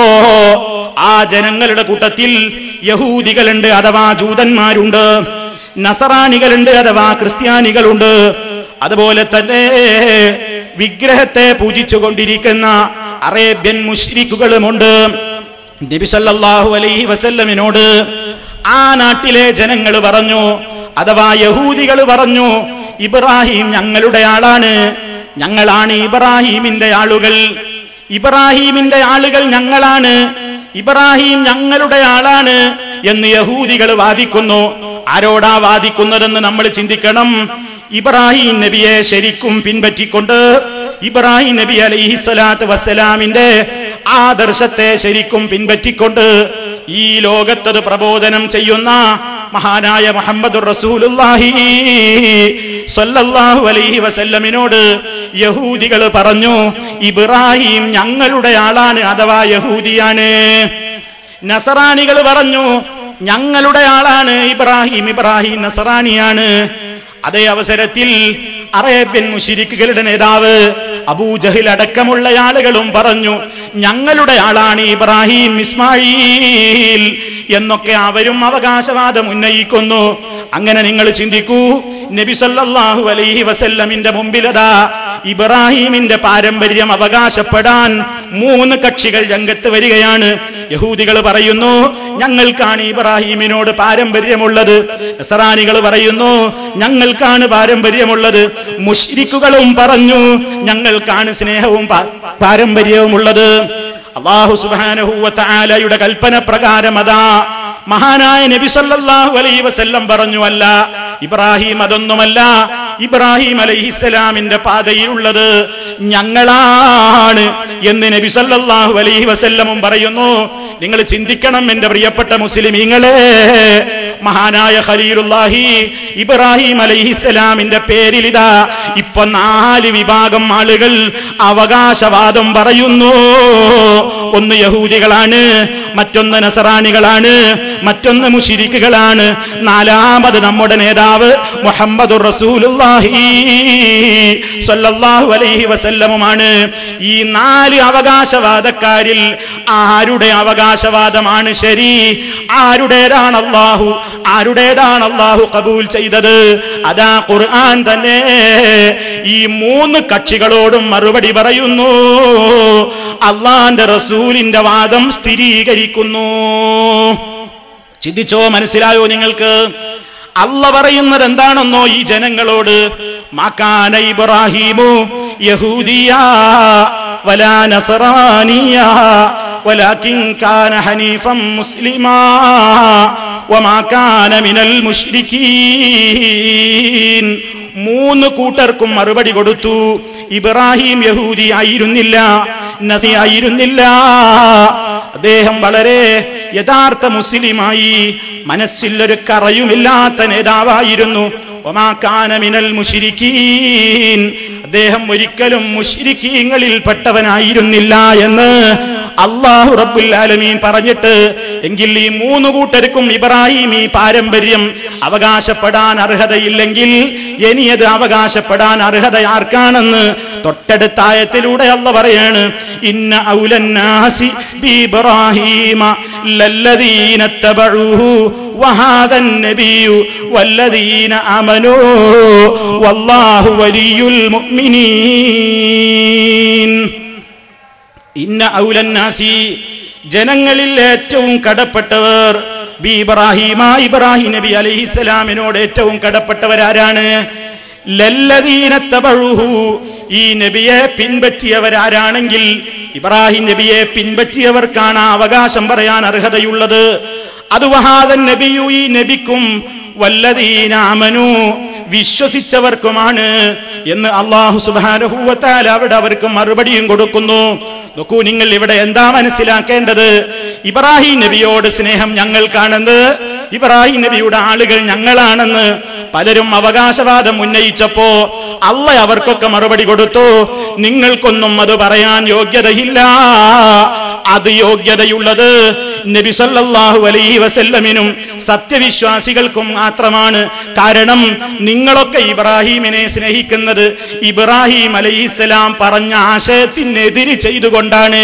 ആ ജനങ്ങളുടെ കൂട്ടത്തിൽ യഹൂദികളുണ്ട് അഥവാ ജൂതന്മാരുണ്ട് നസറാനികളുണ്ട് അഥവാ ക്രിസ്ത്യാനികളുണ്ട് അതുപോലെ തന്നെ വിഗ്രഹത്തെ പൂജിച്ചുകൊണ്ടിരിക്കുന്ന അറേബ്യൻ മുഷ്രിക്കുകളുമുണ്ട് നബി സല്ലല്ലാഹു അലൈഹി വസല്ലമിനോട് ആ നാട്ടിലെ ജനങ്ങൾ പറഞ്ഞു അഥവാ യഹൂദികൾ പറഞ്ഞു ഇബ്രാഹിം ഞങ്ങളുടെ ആളാണ് ഞങ്ങളാണ് ഇബ്രാഹിമിന്റെ ആളുകൾ ഇബ്രാഹിമിന്റെ ആളുകൾ ഞങ്ങളാണ് ഇബ്രാഹിം ഞങ്ങളുടെ ആളാണ് എന്ന് യഹൂദികൾ വാദിക്കുന്നു ആരോടാ വാദിക്കുന്നതെന്ന് നമ്മൾ ചിന്തിക്കണം ഇബ്രാഹിം നബിയെ ശരിക്കും പിൻപറ്റിക്കൊണ്ട് ഇബ്രാഹിം നബി അലൈഹി സ്വലാത്ത് വസ്സലാമിന്റെ ആദർശത്തെ ശരിക്കും പിൻപറ്റിക്കൊണ്ട് ഈ ലോകത്തത് പ്രബോധനം ചെയ്യുന്ന മഹാനായ മുഹമ്മദ് റസൂലുള്ളാഹി സ്വല്ലല്ലാഹു അലൈഹി വസല്ലമിനോട് യഹൂദികൾ പറഞ്ഞു ഇബ്രാഹിം ഞങ്ങളുടെ ആളാണ് അഥവാ യഹൂദിയാണ് നസറാനികൾ പറഞ്ഞു ഞങ്ങളുടെ ആളാണ് ഇബ്രാഹിം ഇബ്രാഹിം നസറാനിയാണ് അതേ അവസരത്തിൽ അറേബ്യൻ മുഷിരിക്കുകളുടെ നേതാവ് അബൂജഹിൽ അടക്കമുള്ള ആളുകളും പറഞ്ഞു ഞങ്ങളുടെ ആളാണ് ഇബ്രാഹിം ഇസ്മായിൽ എന്നൊക്കെ അവരും അവകാശവാദം ഉന്നയിക്കുന്നു അങ്ങനെ നിങ്ങൾ ചിന്തിക്കൂ നബി സല്ലല്ലാഹു അലൈഹി വസല്ലമിന്റെ മുമ്പിലതാ ഇബ്രാഹിമിന്റെ പാരമ്പര്യം അവകാശപ്പെടാൻ മൂന്ന് കക്ഷികൾ രംഗത്ത് വരികയാണ് യഹൂദികൾ പറയുന്നു ഞങ്ങൾക്കാണ് ഇബ്രാഹിമിനോട് പാരമ്പര്യമുള്ളത് നസറാനികൾ പറയുന്നു ഞങ്ങൾക്കാണ് പാരമ്പര്യമുള്ളത് മുഷ്രിക്കുകളും പറഞ്ഞു ഞങ്ങൾക്കാണ് സ്നേഹവും പാ- പാരമ്പര്യവും ഉള്ളത് അള്ളാഹു സുബാനഹുവത്താലയുടെ കൽപ്പന പ്രകാരം അതാ മഹാനായ നബി സല്ലല്ലാഹു അലൈഹി വസല്ലം പറഞ്ഞു അല്ല ഇബ്രാഹിം അതൊന്നുമല്ല ഇബ്രാഹിം അലൈഹിസ്സലാമിന്റെ പാതയിലുള്ളത് ഞങ്ങളാണ് എന്ന് നബി സല്ലല്ലാഹു അലൈഹി വസല്ലമും പറയുന്നു നിങ്ങൾ ചിന്തിക്കണം എന്റെ പ്രിയപ്പെട്ട മുസ്ലിമീങ്ങളെ മഹാനായ ഖലീലുല്ലാഹി ഇബ്രാഹിം അലൈഹിസ്സലാമിന്റെ പേരിൽ ഇതാ ഇപ്പൊ നാല് വിഭാഗം ആളുകൾ അവകാശവാദം പറയുന്നു ഒന്ന് യഹൂദികളാണ് മറ്റൊന്ന് നസറാനികളാണ് മറ്റൊന്ന് മുഷിരിക്കുകളാണ് നാലാമത് നമ്മുടെ നേതാവ് മുഹമ്മദ് റസൂലുള്ളാഹി സ്വല്ലല്ലാഹു അലൈഹി വസല്ലമുമാണ് ഈ നാല് അവകാശവാദക്കാരിൽ ആരുടെ അവകാശവാദമാണ് ശരി ആരുടേതാണ് അള്ളാഹു ആരുടേതാണ് അള്ളാഹു കബൂൽ ചെയ്തത് അതാ ഖുർആൻ തന്നെ ഈ മൂന്ന് കക്ഷികളോടും മറുപടി പറയുന്നു അള്ളാന്റെ റസൂലിന്റെ വാദം സ്ഥിരീകരിക്കുന്നു ചിന്തിച്ചോ മനസ്സിലായോ നിങ്ങൾക്ക് അല്ല പറയുന്നത് എന്താണെന്നോ ഈ ജനങ്ങളോട് മാക്കാന ഇബ്രാഹിമു യഹൂദിയ വലാ നസറാനിയ ولكن كان حنيفا مسلما وما كان من المشركين മൂന്ന് കൂട്ടർക്കും മറുപടി കൊടുത്തു ഇബ്രാഹിം യഹൂദി ആയിരുന്നില്ല നസി ആയിരുന്നില്ല അദ്ദേഹം വളരെ യഥാർത്ഥ മുസ്ലിമായി മനസ്സിൽ ഒരു കറയുമില്ലാത്ത നേതാവായിരുന്നു ഒമാക്കാന മിനൽ മുഷിരിക്കീൻ അദ്ദേഹം ഒരിക്കലും മുഷിരിക്കീങ്ങളിൽ പെട്ടവനായിരുന്നില്ല എന്ന് അള്ളാഹു റബ്ബുൽ ആലമീൻ പറഞ്ഞിട്ട് എങ്കിൽ ഈ മൂന്ന് കൂട്ടർക്കും ഇബ്രാഹിം ഈ പാരമ്പര്യം അവകാശപ്പെടാൻ അർഹതയില്ലെങ്കിൽ ഇനിയത് അവകാശപ്പെടാൻ അർഹത ആർക്കാണെന്ന് തൊട്ടടുത്ത ആയത്തിലൂടെ അല്ല പറയാണ് ഇന്ന ഔലന്നാസി ബി ഇബ്രാഹീമ ലല്ലദീന തബഊഹു വഹാദൻ നബിയു വല്ലദീന ആമനൂ വല്ലാഹു വലിയുൽ മുഅ്മിനീൻ ഇന്ന ഔലന്നാസി ജനങ്ങളിൽ ഏറ്റവും കടപ്പെട്ടവർ ബി ഇബ്രാഹിമ ഇബ്രാഹിം നബി അലൈഹിസ്സലാമിനോട് ഏറ്റവും കടപ്പെട്ടവരാരാണ് ലല്ലദീനത്തബഴുഹു ഈ നബിയെ പിൻപറ്റിയവരാരാണെങ്കിൽ ഇബ്രാഹിം നബിയെ പിൻപറ്റിയവർക്കാണ് ആ അവകാശം പറയാൻ അർഹതയുള്ളത് അത് വഹാദൻ നബിയു ഈ നബിക്കും വല്ലദീനാമനു വിശ്വസിച്ചവർക്കുമാണ് എന്ന് അള്ളാഹു സുബാനുഭൂവത്താൽ അവിടെ അവർക്ക് മറുപടിയും കൊടുക്കുന്നു നോക്കൂ നിങ്ങൾ ഇവിടെ എന്താ മനസ്സിലാക്കേണ്ടത് ഇബ്രാഹിം നബിയോട് സ്നേഹം ഞങ്ങൾക്കാണെന്ന് ഇബ്രാഹിം നബിയുടെ ആളുകൾ ഞങ്ങളാണെന്ന് പലരും അവകാശവാദം ഉന്നയിച്ചപ്പോ അള്ള അവർക്കൊക്കെ മറുപടി കൊടുത്തു നിങ്ങൾക്കൊന്നും അത് പറയാൻ യോഗ്യതയില്ല അത് യോഗ്യതയുള്ളത് നബി സല്ലല്ലാഹു അലൈഹി വസല്ലമിനും സത്യവിശ്വാസികൾക്കും മാത്രമാണ് കാരണം നിങ്ങളൊക്കെ ഇബ്രാഹീമിനെ സ്നേഹിക്കുന്നത് ഇബ്രാഹിം അലൈഹിസ്സലാം പറഞ്ഞ ആശയത്തിനെതിര് ചെയ്തുകൊണ്ടാണ്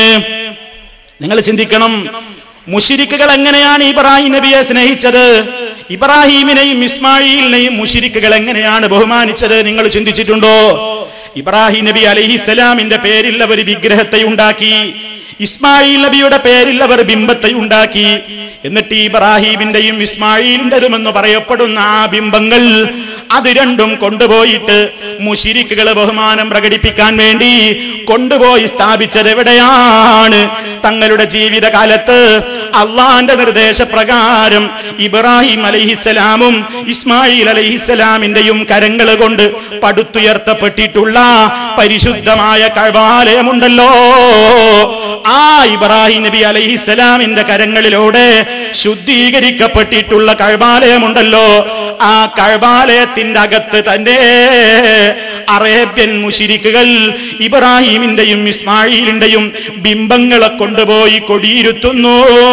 നിങ്ങൾ ചിന്തിക്കണം മുഷിരിക്കുകൾ എങ്ങനെയാണ് ഇബ്രാഹിം നബിയെ സ്നേഹിച്ചത് ഇബ്രാഹീമിനെയും ഇസ്മായിലിനെയും മുഷിരിക്കുകൾ എങ്ങനെയാണ് ബഹുമാനിച്ചത് നിങ്ങൾ ചിന്തിച്ചിട്ടുണ്ടോ ഇബ്രാഹിം നബി അലഹിസലാമിന്റെ പേരിൽ അവർ വിഗ്രഹത്തെ ഉണ്ടാക്കി ഇസ്മായിൽ നബിയുടെ പേരിൽ അവർ ബിംബത്തെ ഉണ്ടാക്കി എന്നിട്ട് ഇബ്രാഹീമിന്റെയും ഇസ്മായിലിന്റെതും എന്ന് പറയപ്പെടുന്ന ആ ബിംബങ്ങൾ അത് രണ്ടും കൊണ്ടുപോയിട്ട് മുഷിരിക്കുകളെ ബഹുമാനം പ്രകടിപ്പിക്കാൻ വേണ്ടി കൊണ്ടുപോയി സ്ഥാപിച്ചത് എവിടെയാണ് തങ്ങളുടെ ജീവിതകാലത്ത് അള്ളാന്റെ നിർദ്ദേശപ്രകാരം ഇബ്രാഹിം അലഹിസലാമും ഇസ്മായിൽ അലഹിസലാമിന്റെയും കരങ്ങൾ കൊണ്ട് പടുത്തുയർത്തപ്പെട്ടിട്ടുള്ള പരിശുദ്ധമായ കഴവാലയമുണ്ടല്ലോ ആ ഇബ്രാഹിം നബി അലഹിസലാമിന്റെ കരങ്ങളിലൂടെ ശുദ്ധീകരിക്കപ്പെട്ടിട്ടുള്ള കഴവാലയമുണ്ടല്ലോ ആ കഴവാലയത്തിന്റെ അകത്ത് തന്നെ അറേബ്യൻ മുഷിരിക്കുകൾ ഇബ്രാഹിമിന്റെയും ഇസ്മായിലിന്റെയും ബിംബങ്ങളെ കൊണ്ടുപോയി കൊടിയിരുത്തുന്നു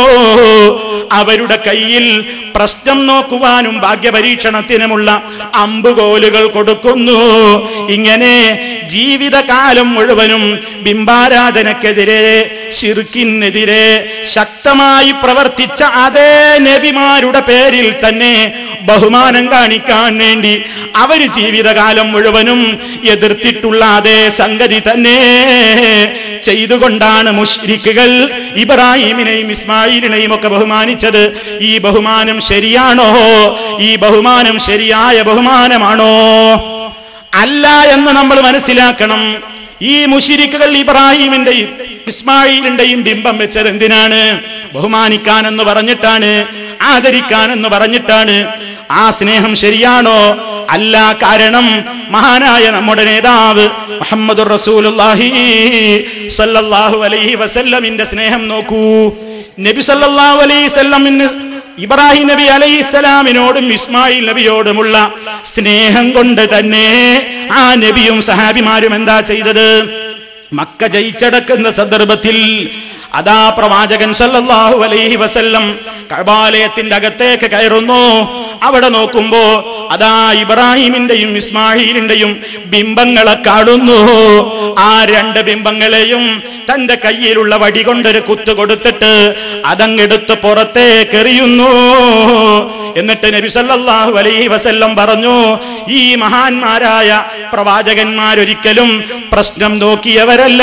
അവരുടെ കയ്യിൽ പ്രശ്നം നോക്കുവാനും ഭാഗ്യപരീക്ഷണത്തിനുമുള്ള അമ്പുകോലുകൾ കൊടുക്കുന്നു ഇങ്ങനെ ജീവിതകാലം മുഴുവനും ബിംബാരാധനക്കെതിരെ ഷിർക്കിനെതിരെ ശക്തമായി പ്രവർത്തിച്ച അതേ നബിമാരുടെ പേരിൽ തന്നെ ബഹുമാനം കാണിക്കാൻ വേണ്ടി അവര് ജീവിതകാലം മുഴുവനും എതിർത്തിട്ടുള്ള അതേ സംഗതി തന്നെ ചെയ്തുകൊണ്ടാണ് മുഷ്രിക്കുകൾ ഇബ്രാഹിമിനെയും ഇസ്മായിലിനെയും ഒക്കെ ബഹുമാനിച്ചത് ഈ ബഹുമാനം ശരിയാണോ ഈ ബഹുമാനം ശരിയായ ബഹുമാനമാണോ അല്ല എന്ന് നമ്മൾ മനസ്സിലാക്കണം ഈ മുഷിരിക്കുകൾ ഇബ്രാഹിമിന്റെയും ഇസ്മായിലിന്റെയും ബിംബം വെച്ചത് എന്തിനാണ് ബഹുമാനിക്കാനെന്ന് പറഞ്ഞിട്ടാണ് ആദരിക്കാനെന്ന് പറഞ്ഞിട്ടാണ് ആ സ്നേഹം ശരിയാണോ അല്ല കാരണം മഹാനായ നമ്മുടെ നേതാവ് മുഹമ്മദ് റസൂലുള്ളാഹി സല്ലല്ലാഹു അലൈഹി വസല്ലമിന്റെ സ്നേഹം നോക്കൂ നബി സല്ലല്ലാഹു അലൈഹി വസല്ലമിന് ഇബ്രാഹിം നബി അലൈഹി സ്വലാമിനോടും ഇസ്മായിൽ നബിയോടുമുള്ള സ്നേഹം കൊണ്ട് തന്നെ ആ നബിയും സഹാബിമാരും എന്താ ചെയ്തത് മക്ക ജയിച്ചടക്കുന്ന സന്ദർഭത്തിൽ അതാ പ്രവാചകൻ സല്ലല്ലാഹു അലൈഹി വസല്ലം കഅബാലയത്തിന്റെ അകത്തേക്ക് കയറുന്നു അവിടെ നോക്കുമ്പോ അതാ ഇബ്രാഹിമിന്റെയും ഇസ്മായിലിന്റെയും ബിംബങ്ങളെ കാണുന്നു ആ രണ്ട് ബിംബങ്ങളെയും തന്റെ കയ്യിലുള്ള വടി കൊണ്ടൊരു കുത്തു കൊടുത്തിട്ട് അതങ്ങെടുത്ത് പുറത്തേക്ക് എറിയുന്നു എന്നിട്ട് നബി സല്ലല്ലാഹു അലൈഹി വസല്ലം പറഞ്ഞു ഈ മഹാന്മാരായ പ്രവാചകന്മാരൊരിക്കലും പ്രശ്നം നോക്കിയവരല്ല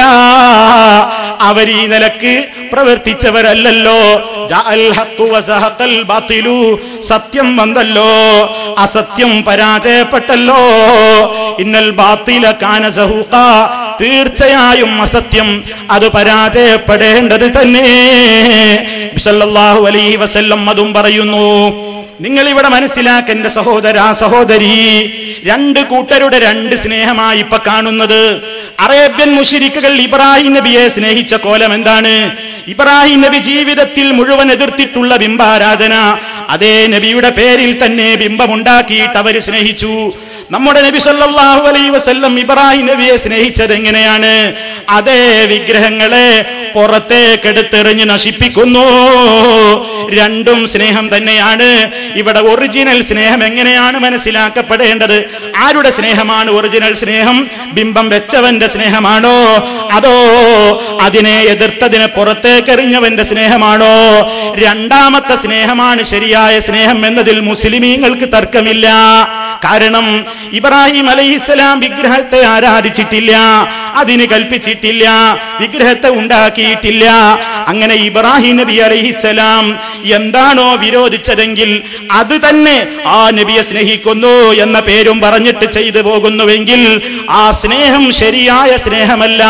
അവർ ഈ നിലക്ക് പ്രവർത്തിച്ചവരല്ലല്ലോ ജഅൽ ഹഖ്ഖു വസഹഖൽ ബാത്തിലു സത്യം വന്നല്ലോ അസത്യം പരാജയപ്പെട്ടല്ലോ ഇന്നൽ ബാത്തില കാന സഹൂഖ തീർച്ചയായും അസത്യം അത് പരാജയപ്പെടേണ്ടത് തന്നെ സല്ലല്ലാഹു അലൈഹി വസല്ലം അതും പറയുന്നു നിങ്ങൾ ഇവിടെ മനസ്സിലാക്കേണ്ട സഹോദര സഹോദരി രണ്ട് കൂട്ടരുടെ രണ്ട് സ്നേഹമായി ഇപ്പൊ കാണുന്നത് അറേബ്യൻ മുഷിരിക്കുകൾ ഇബ്രാഹിം നബിയെ സ്നേഹിച്ച കോലം എന്താണ് ഇബ്രാഹിം നബി ജീവിതത്തിൽ മുഴുവൻ എതിർത്തിട്ടുള്ള ബിംബാരാധന അതേ നബിയുടെ പേരിൽ തന്നെ ബിംബമുണ്ടാക്കിയിട്ട് അവർ സ്നേഹിച്ചു നമ്മുടെ നബി സല്ലല്ലാഹു അലൈഹി വസല്ലം ഇബ്രാഹിം നബിയെ സ്നേഹിച്ചത് എങ്ങനെയാണ് അതേ വിഗ്രഹങ്ങളെ പുറത്തേക്കെടുത്തെറിഞ്ഞ് നശിപ്പിക്കുന്നു രണ്ടും സ്നേഹം തന്നെയാണ് ഇവിടെ ഒറിജിനൽ സ്നേഹം എങ്ങനെയാണ് മനസ്സിലാക്കപ്പെടേണ്ടത് ആരുടെ സ്നേഹമാണ് ഒറിജിനൽ സ്നേഹം ബിംബം വെച്ചവന്റെ സ്നേഹമാണോ അതോ അതിനെ എതിർത്തതിനെ പുറത്തേക്കെറിഞ്ഞവന്റെ സ്നേഹമാണോ രണ്ടാമത്തെ സ്നേഹമാണ് ശരിയായ സ്നേഹം എന്നതിൽ മുസ്ലിമീങ്ങൾക്ക് തർക്കമില്ല കാരണം ഇബ്രാഹിം അലൈഹിസ്സലാം വിഗ്രഹത്തെ ആരാധിച്ചിട്ടില്ല അതിന് കൽപ്പിച്ചിട്ടില്ല വിഗ്രഹത്തെ ഉണ്ടാക്കിയിട്ടില്ല അങ്ങനെ ഇബ്രാഹിം നബി അലൈഹിസ്സലാം എന്താണോ വിരോധിച്ചതെങ്കിൽ അത് തന്നെ ആ നബിയെ സ്നേഹിക്കുന്നു എന്ന പേരും പറഞ്ഞിട്ട് ചെയ്തു പോകുന്നുവെങ്കിൽ ആ സ്നേഹം ശരിയായ സ്നേഹമല്ല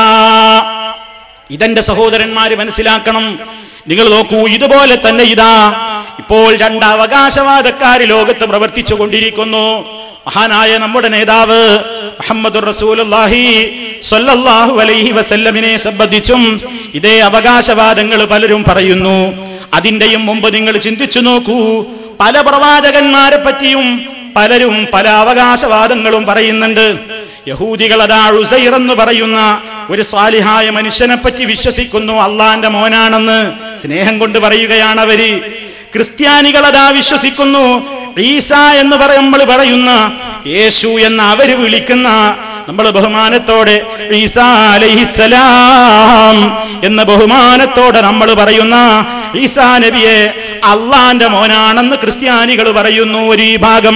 ഇതെന്റെ സഹോദരന്മാര് മനസ്സിലാക്കണം നിങ്ങൾ നോക്കൂ ഇതുപോലെ തന്നെ ഇതാ ഇപ്പോൾ രണ്ട് അവകാശവാദക്കാര് ലോകത്ത് പ്രവർത്തിച്ചു കൊണ്ടിരിക്കുന്നു മഹാനായ നമ്മുടെ നേതാവ് മുഹമ്മദ് റസൂലുള്ളാഹി സ്വല്ലല്ലാഹു അലൈഹി വസല്ലമിനെ സംബന്ധിച്ചും ഇതേ അവകാശവാദങ്ങൾ പലരും പറയുന്നു അതിന്റെയും മുമ്പ് നിങ്ങൾ ചിന്തിച്ചു നോക്കൂ പല പ്രവാചകന്മാരെ പറ്റിയും പലരും പല അവകാശവാദങ്ങളും പറയുന്നുണ്ട് യഹൂദികൾ അതാ ഉസൈർ എന്ന് പറയുന്ന ഒരു സാലിഹായ മനുഷ്യനെ പറ്റി വിശ്വസിക്കുന്നു അള്ളാന്റെ മോനാണെന്ന് സ്നേഹം കൊണ്ട് പറയുകയാണ് അവര് ക്രിസ്ത്യാനികൾ അതാ വിശ്വസിക്കുന്നു ഈസ എന്ന് പറ നമ്മൾ പറയുന്ന യേശു എന്ന് അവര് വിളിക്കുന്ന നമ്മൾ ബഹുമാനത്തോടെ ഈസാ അലൈഹിസ്സലാം എന്ന ബഹുമാനത്തോടെ നമ്മൾ പറയുന്ന ഈസാ നബിയെ അള്ളാന്റെ മോനാണെന്ന് ക്രിസ്ത്യാനികൾ പറയുന്നു ഒരു വിഭാഗം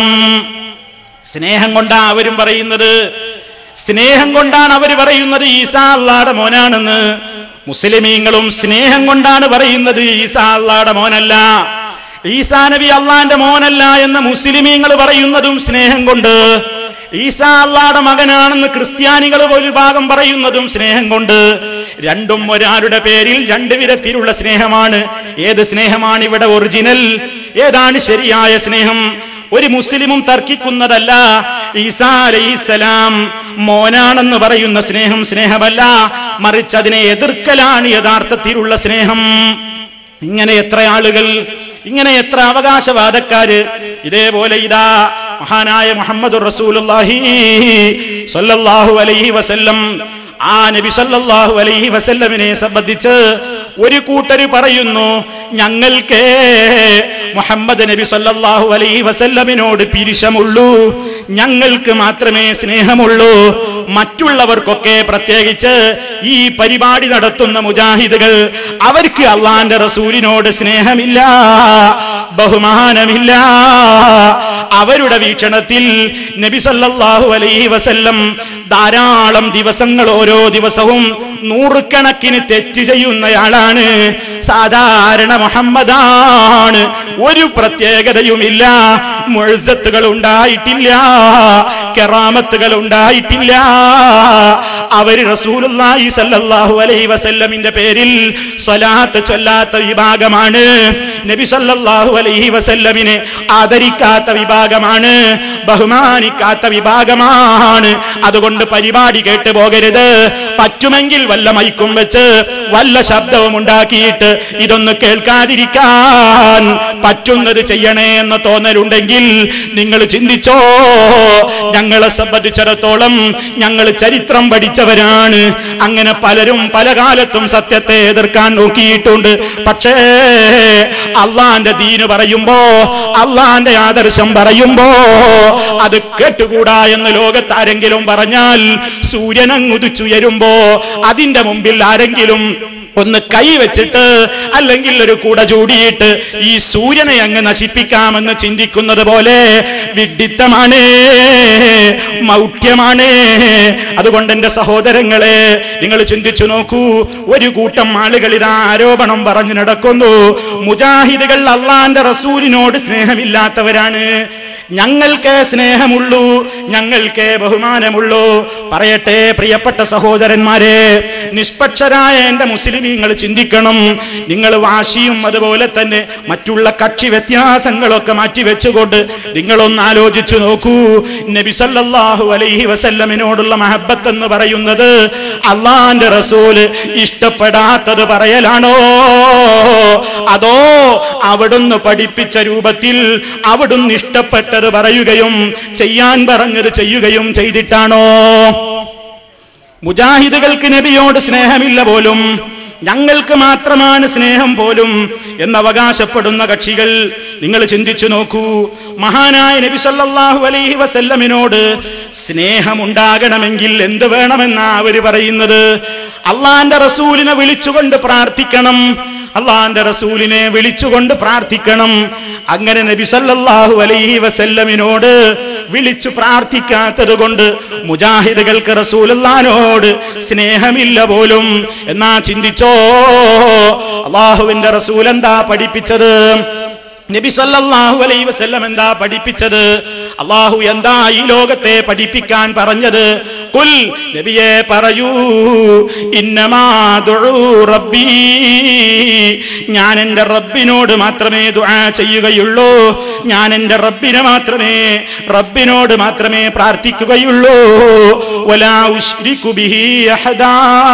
സ്നേഹം കൊണ്ടാ അവരും പറയുന്നത് സ്നേഹം കൊണ്ടാണ് അവർ പറയുന്നത് ഈസാ അള്ളാടെ മോനാണെന്ന് മുസ്ലിമീങ്ങളും സ്നേഹം കൊണ്ടാണ് പറയുന്നത് ഈസാ അള്ളാടെ മോനല്ല ഈസാ നബി അള്ളാന്റെ മോനല്ല എന്ന് മുസ്ലിമീങ്ങൾ പറയുന്നതും സ്നേഹം കൊണ്ട് ഈസാ അള്ളാടെ മകനാണെന്ന് ക്രിസ്ത്യാനികൾ ഒരു ഭാഗം പറയുന്നതും സ്നേഹം കൊണ്ട് രണ്ടും ഒരാളുടെ പേരിൽ രണ്ട് വിധത്തിലുള്ള സ്നേഹമാണ് ഏത് സ്നേഹമാണ് ഇവിടെ ഒറിജിനൽ ഏതാണ് ശരിയായ സ്നേഹം ഒരു മുസ്ലിമും തർക്കിക്കുന്നതല്ല ഈസാ അലൈഹിസലാം മോനാണെന്ന് പറയുന്ന സ്നേഹം സ്നേഹമല്ല മറിച്ച് അതിനെ എതിർക്കലാണ് യഥാർത്ഥത്തിലുള്ള സ്നേഹം ഇങ്ങനെ എത്ര ആളുകൾ ഇങ്ങനെ എത്ര അവകാശവാദക്കാര് ഇതേപോലെ ഇതാ മഹാനായ മുഹമ്മദ് റസൂലുള്ളാഹി സ്വല്ലല്ലാഹു അലൈഹി വസല്ലം ആ നബി സല്ലല്ലാഹു അലൈഹി വസല്ലമിനെ സംബന്ധിച്ച് ഒരു കൂട്ടര് പറയുന്നു ഞങ്ങൾക്ക് മുഹമ്മദ് നബി സല്ലല്ലാഹു അലൈഹി വസല്ലമിനോട് പിരിശമുള്ളൂ ഞങ്ങൾക്ക് മാത്രമേ സ്നേഹമുള്ളൂ മറ്റുള്ളവർക്കൊക്കെ പ്രത്യേകിച്ച് ഈ പരിപാടി നടത്തുന്ന മുജാഹിദുകൾ അവർക്ക് അള്ളാന്റെ റസൂലിനോട് സ്നേഹമില്ല ബഹുമാനമില്ല അവരുടെ വീക്ഷണത്തിൽ നബി സല്ലല്ലാഹു അലൈഹി വസല്ലം ധാരാളം ദിവസങ്ങൾ ഓരോ ദിവസവും നൂറുകണക്കിന് തെറ്റ് ചെയ്യുന്നയാളാണ് സാധാരണ മുഹമ്മദാണ് ഒരു പ്രത്യേകതയുമില്ല മുഴുസത്തുകൾ ഉണ്ടായിട്ടില്ല കെറാമത്തുകൾ ഉണ്ടായിട്ടില്ല അവര് റസൂലുള്ളാഹി സല്ലല്ലാഹു അലൈഹി വസല്ലമിന്റെ പേരിൽ സ്വലാത്ത് ചൊല്ലാത്ത വിഭാഗമാണ് നബി സല്ലല്ലാഹു അലൈഹി വസല്ലമിനെ ആദരിക്കാത്ത വിഭാഗമാണ് ബഹുമാനിക്കാത്ത വിഭാഗമാണ് അതുകൊണ്ട് പരിപാടി കേട്ട് പോകരുത് പറ്റുമെങ്കിൽ വല്ല മൈക്കും വെച്ച് വല്ല ശബ്ദവും ഉണ്ടാക്കിയിട്ട് ഇതൊന്ന് കേൾക്കാതിരിക്കാൻ പറ്റുന്നത് ചെയ്യണേ എന്ന തോന്നലുണ്ടെങ്കിൽ നിങ്ങൾ ചിന്തിച്ചോ ഞങ്ങളെ സംബന്ധിച്ചിടത്തോളം ഞങ്ങൾ ചരിത്രം പഠിച്ചവരാണ് അങ്ങനെ പലരും പല കാലത്തും സത്യത്തെ എതിർക്കാൻ നോക്കിയിട്ടുണ്ട് പക്ഷേ അള്ളാന്റെ ദീന് പറയുമ്പോ അള്ളാന്റെ ആദർശം പറയുമ്പോ അത് കേട്ടുകൂടാ എന്ന് ലോകത്താരെങ്കിലും പറഞ്ഞാൽ സൂര്യൻ അങ്ങുതിച്ചുയരുമ്പോ അതിന്റെ മുമ്പിൽ ആരെങ്കിലും ഒന്ന് കൈവച്ചിട്ട് അല്ലെങ്കിൽ ഒരു കൂട ചൂടിയിട്ട് ഈ സൂര്യനെ അങ്ങ് നശിപ്പിക്കാമെന്ന് ചിന്തിക്കുന്നത് പോലെ വിഡിത്തമാണ് മൗഢ്യമാണ് അതുകൊണ്ട് എന്റെ സഹോദരങ്ങളെ നിങ്ങൾ ചിന്തിച്ചു നോക്കൂ ഒരു കൂട്ടം ആളുകൾ ഇതാ ആരോപണം പറഞ്ഞു നടക്കുന്നു മുജാഹിദുകൾ അള്ളാന്റെ റസൂലിനോട് സ്നേഹമില്ലാത്തവരാണ് ഞങ്ങൾക്ക് സ്നേഹമുള്ളൂ ഞങ്ങൾക്ക് ബഹുമാനമുള്ളൂ പറയട്ടെ പ്രിയപ്പെട്ട സഹോദരന്മാരെ നിഷ്പക്ഷരായ എന്റെ മുസ്ലിമീങ്ങൾ ചിന്തിക്കണം നിങ്ങൾ വാശിയും അതുപോലെ തന്നെ മറ്റുള്ള കക്ഷി വ്യത്യാസങ്ങളൊക്കെ മാറ്റിവെച്ചുകൊണ്ട് നിങ്ങളൊന്ന് ആലോചിച്ചു നോക്കൂ നബി സല്ലല്ലാഹു അലൈഹി വസല്ലമിനോടുള്ള മഹബത്ത് എന്ന് പറയുന്നത് അള്ളാന്റെ റസൂല് ഇഷ്ടപ്പെടാത്തത് പറയലാണോ അതോ അവിടുന്ന് പഠിപ്പിച്ച രൂപത്തിൽ അവിടുന്ന് ഇഷ്ടപ്പെട്ടത് പറയുകയും ചെയ്യാൻ പറഞ്ഞത് ചെയ്യുകയും ചെയ്തിട്ടാണോ മുജാഹിദുകൾക്ക് നബിയോട് സ്നേഹമില്ല പോലും ഞങ്ങൾക്ക് മാത്രമാണ് സ്നേഹം പോലും എന്നവകാശപ്പെടുന്ന കക്ഷികൾ നിങ്ങൾ ചിന്തിച്ചു നോക്കൂ മഹാനായ നബി സല്ലല്ലാഹു അലൈഹി വസല്ലമിനോട് സ്നേഹമുണ്ടാകണമെങ്കിൽ എന്ത് വേണമെന്നാ അവര് പറയുന്നത് അള്ളാന്റെ റസൂലിനെ വിളിച്ചുകൊണ്ട് പ്രാർത്ഥിക്കണം അള്ളാന്റെ റസൂലിനെ വിളിച്ചുകൊണ്ട് പ്രാർത്ഥിക്കണം അങ്ങനെ നബി സല്ലല്ലാഹു അലൈഹി വസല്ലമിനോട് വിളിച്ചു പ്രാർത്ഥിക്കാത്തത് കൊണ്ട് മുജാഹിദുകൾക്ക് റസൂലുള്ളാനോട് സ്നേഹമില്ല പോലും എന്നാ ചിന്തിച്ചോ അള്ളാഹുവിന്റെ റസൂൽ എന്താ പഠിപ്പിച്ചത് നബി സല്ലല്ലാഹു അലൈഹി വസല്ലം എന്താ പഠിപ്പിച്ചത് അള്ളാഹു എന്താ ഈ ലോകത്തെ പഠിപ്പിക്കാൻ പറഞ്ഞത് കുൽ നബിയെ പറയൂ ഇന്നമാ ദുഊ റബ്ബീ ഞാൻ എൻ്റെ റബ്ബിനോട് മാത്രമേ ദുആ ചെയ്യുകയുള്ളൂ ഞാൻ എൻ്റെ റബ്ബിനെ മാത്രമേ റബ്ബിനോട് മാത്രമേ പ്രാർത്ഥിക്കുകയുള്ളൂ വലാ ഉശ്രികു ബിഹി അഹദാ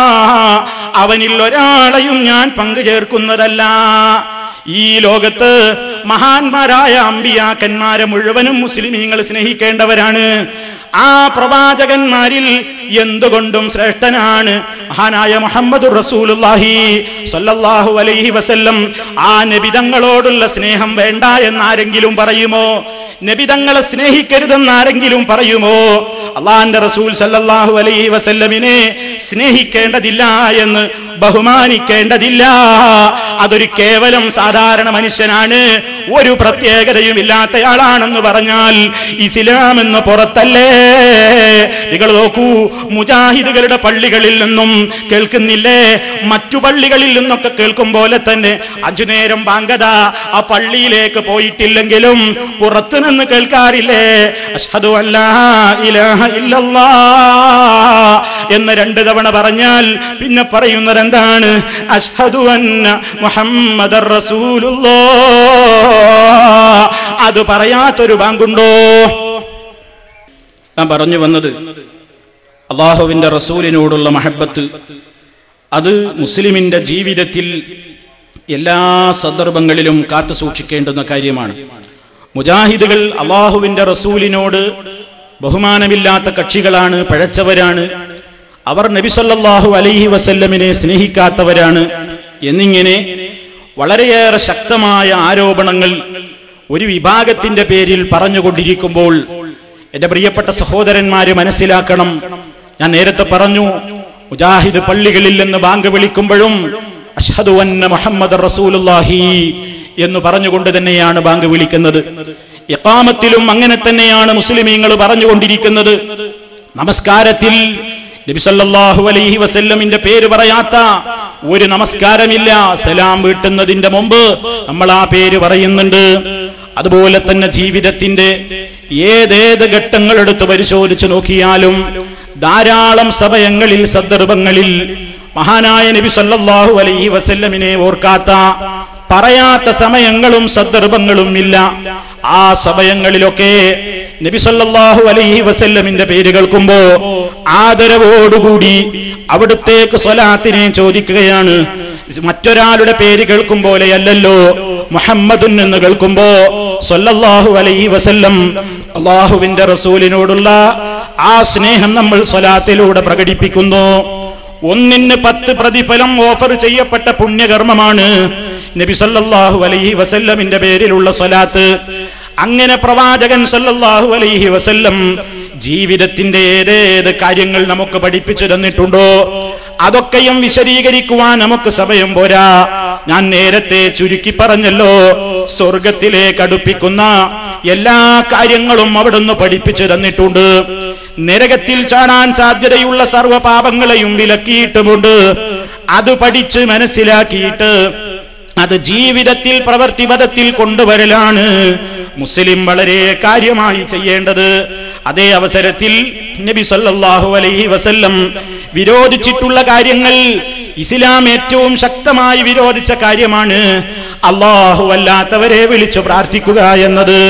അവനിൽ ഒരാളെയും ഞാൻ പങ്കു ചേർക്കുന്നതല്ല ഈ ലോകത്ത് മഹാന്മാരായ അമ്പിയാക്കന്മാരെ മുഴുവനും മുസ്ലിമീങ്ങൾ സ്നേഹിക്കേണ്ടവരാണ് ആ പ്രവാചകന്മാരിൽ എന്തുകൊണ്ടും ശ്രേഷ്ഠനാണ് മഹാനായ മുഹമ്മദ് റസൂലുള്ളാഹി സല്ലല്ലാഹു അലൈഹി വസല്ലം ആ നബിതങ്ങളോടുള്ള സ്നേഹം വേണ്ട എന്നാരെങ്കിലും പറയുമോ നബിതങ്ങളെ സ്നേഹിക്കരുതെന്ന് ആരെങ്കിലും പറയുമോ അള്ളാന്റെ റസൂൽ സല്ലല്ലാഹു അലൈഹി വസല്ലമിനെ സ്നേഹിക്കേണ്ടതില്ല എന്ന് ബഹുമാനിക്കേണ്ടതില്ല അതൊരു കേവലം സാധാരണ മനുഷ്യനാണ് ഒരു പ്രത്യേകതയും ഇല്ലാത്തയാളാണെന്ന് പറഞ്ഞാൽ ഇസ്ലാം എന്ന് പുറത്തല്ലേ നിങ്ങൾ നോക്കൂ മുജാഹിദുകളുടെ പള്ളികളിൽ നിന്നും കേൾക്കുന്നില്ലേ മറ്റു പള്ളികളിൽ നിന്നൊക്കെ കേൾക്കും പോലെ തന്നെ അഞ്ചു നേരം ബാങ്കത ആ പള്ളിയിലേക്ക് പോയിട്ടില്ലെങ്കിലും പുറത്തു നിന്ന് കേൾക്കാറില്ലേ അഷ്ഹദു അല്ലാ ഇലാഹ ഇല്ലല്ലാ എന്ന് രണ്ട് തവണ പറഞ്ഞാൽ പിന്നെ പറയുന്നത് എന്താണ് അഷ്ഹദു അന്ന മുഹമ്മദർ റസൂലുള്ളാ അത് പറയാത്തൊരു ബാങ്കുണ്ടോ ഞാൻ പറഞ്ഞു വന്നത് അള്ളാഹുവിന്റെ റസൂലിനോടുള്ള മഹബത്ത് അത് മുസ്ലിമിന്റെ ജീവിതത്തിൽ എല്ലാ സന്ദർഭങ്ങളിലും കാത്തു സൂക്ഷിക്കേണ്ടുന്ന കാര്യമാണ് മുജാഹിദുകൾ അള്ളാഹുവിന്റെ റസൂലിനോട് ബഹുമാനമില്ലാത്ത കക്ഷികളാണ് പഴച്ചവരാണ് അവർ നബിസല്ലാഹു അലൈഹി വസല്ലമിനെ സ്നേഹിക്കാത്തവരാണ് എന്നിങ്ങനെ വളരെയേറെ ശക്തമായ ആരോപണങ്ങൾ ഒരു വിഭാഗത്തിന്റെ പേരിൽ പറഞ്ഞുകൊണ്ടിരിക്കുമ്പോൾ എന്റെ പ്രിയപ്പെട്ട സഹോദരന്മാര് മനസ്സിലാക്കണം ഞാൻ നേരത്തെ പറഞ്ഞു മുജാഹിദ് പള്ളികളിൽ നിന്ന് ബാങ്ക് വിളിക്കുമ്പോഴും അഷ്ഹദു അന്ന മുഹമ്മദ് റസൂലുള്ളാഹി എന്ന് പറഞ്ഞുകൊണ്ട് തന്നെയാണ് ബാങ്ക് വിളിക്കുന്നത് ഇഖാമത്തിലും അങ്ങനെ തന്നെയാണ് മുസ്ലിമീങ്ങൾ പറഞ്ഞുകൊണ്ടിരിക്കുന്നത് നമസ്കാരത്തിൽ നബിസല്ലാഹു അലൈഹി വസല്ലമിന്റെ പേര് പറയാത്ത ഒരു നമസ്കാരമില്ല സലാം വീട്ടുന്നതിന്റെ മുമ്പ് നമ്മൾ ആ പേര് പറയുന്നുണ്ട് അതുപോലെ തന്നെ ജീവിതത്തിന്റെ ഏതേത് ഘട്ടങ്ങൾ എടുത്ത് പരിശോധിച്ചു നോക്കിയാലും ധാരാളം സമയങ്ങളിൽ സന്ദർഭങ്ങളിൽ മഹാനായ നബി സല്ലല്ലാഹു അലൈഹി വസല്ലമിനെ ഓർക്കാത്ത പറയാത്ത സമയങ്ങളും സന്ദർഭങ്ങളും ഇല്ല ആ സമയങ്ങളിലൊക്കെ നബി സല്ലല്ലാഹു അലൈഹി വസല്ലമിന്റെ പേര് കേൾക്കുമ്പോ ആദരവോടുകൂടി അവിടുത്തേക്ക് സ്വലാത്തിനെ ചോദിക്കുകയാണ് മറ്റൊരാളുടെ പേര് കേൾക്കും പോലെയല്ലല്ലോ മുഹമ്മദുൻ എന്ന് കേൾക്കുമ്പോ സല്ലല്ലാഹു അലൈഹി വസല്ലം അള്ളാഹുവിന്റെ റസൂലിനോടുള്ള ആ സ്നേഹം നമ്മൾ സ്വലാത്തിലൂടെ പ്രകടിപ്പിക്കുന്നു ഒന്നിന് പത്ത് പ്രതിഫലം ഓഫർ ചെയ്യപ്പെട്ട പുണ്യകർമ്മമാണ് നബി സല്ലല്ലാഹു അലൈഹി വസല്ലമിന്റെ പേരിലുള്ള സ്വലാത്ത് അങ്ങനെ പ്രവാചകൻ സല്ലല്ലാഹു അലൈഹി വസല്ലം ജീവിതത്തിന്റെ ഏതേത് കാര്യങ്ങൾ നമുക്ക് പഠിപ്പിച്ചു തന്നിട്ടുണ്ടോ അതൊക്കെയും വിശദീകരിക്കുവാൻ നമുക്ക് സമയം പോരാ ഞാൻ നേരത്തെ ചുരുക്കി പറഞ്ഞല്ലോ സ്വർഗത്തിലേക്ക് അടുപ്പിക്കുന്ന എല്ലാ കാര്യങ്ങളും അവിടുന്ന് പഠിപ്പിച്ചു തന്നിട്ടുണ്ട് നരകത്തിൽ ചാടാൻ സാധ്യതയുള്ള സർവ്വ പാപങ്ങളെയും വിലക്കിയിട്ടുമുണ്ട് അത് പഠിച്ച് മനസ്സിലാക്കിയിട്ട് അത് ജീവിതത്തിൽ പ്രവർത്തിപഥത്തിൽ കൊണ്ടുവരലാണ് മുസ്ലിം വളരെ കാര്യമായി ചെയ്യേണ്ടത് അതേ അവസരത്തിൽ നബി സല്ലല്ലാഹു അലൈഹി വസല്ലം വിരോധിച്ചിട്ടുള്ള കാര്യങ്ങൾ ഇസ്ലാം ഏറ്റവും ശക്തമായി വിരോധിച്ച കാര്യമാണ് അള്ളാഹു അല്ലാത്തവരെ വിളിച്ചു പ്രാർത്ഥിക്കുക എന്നത്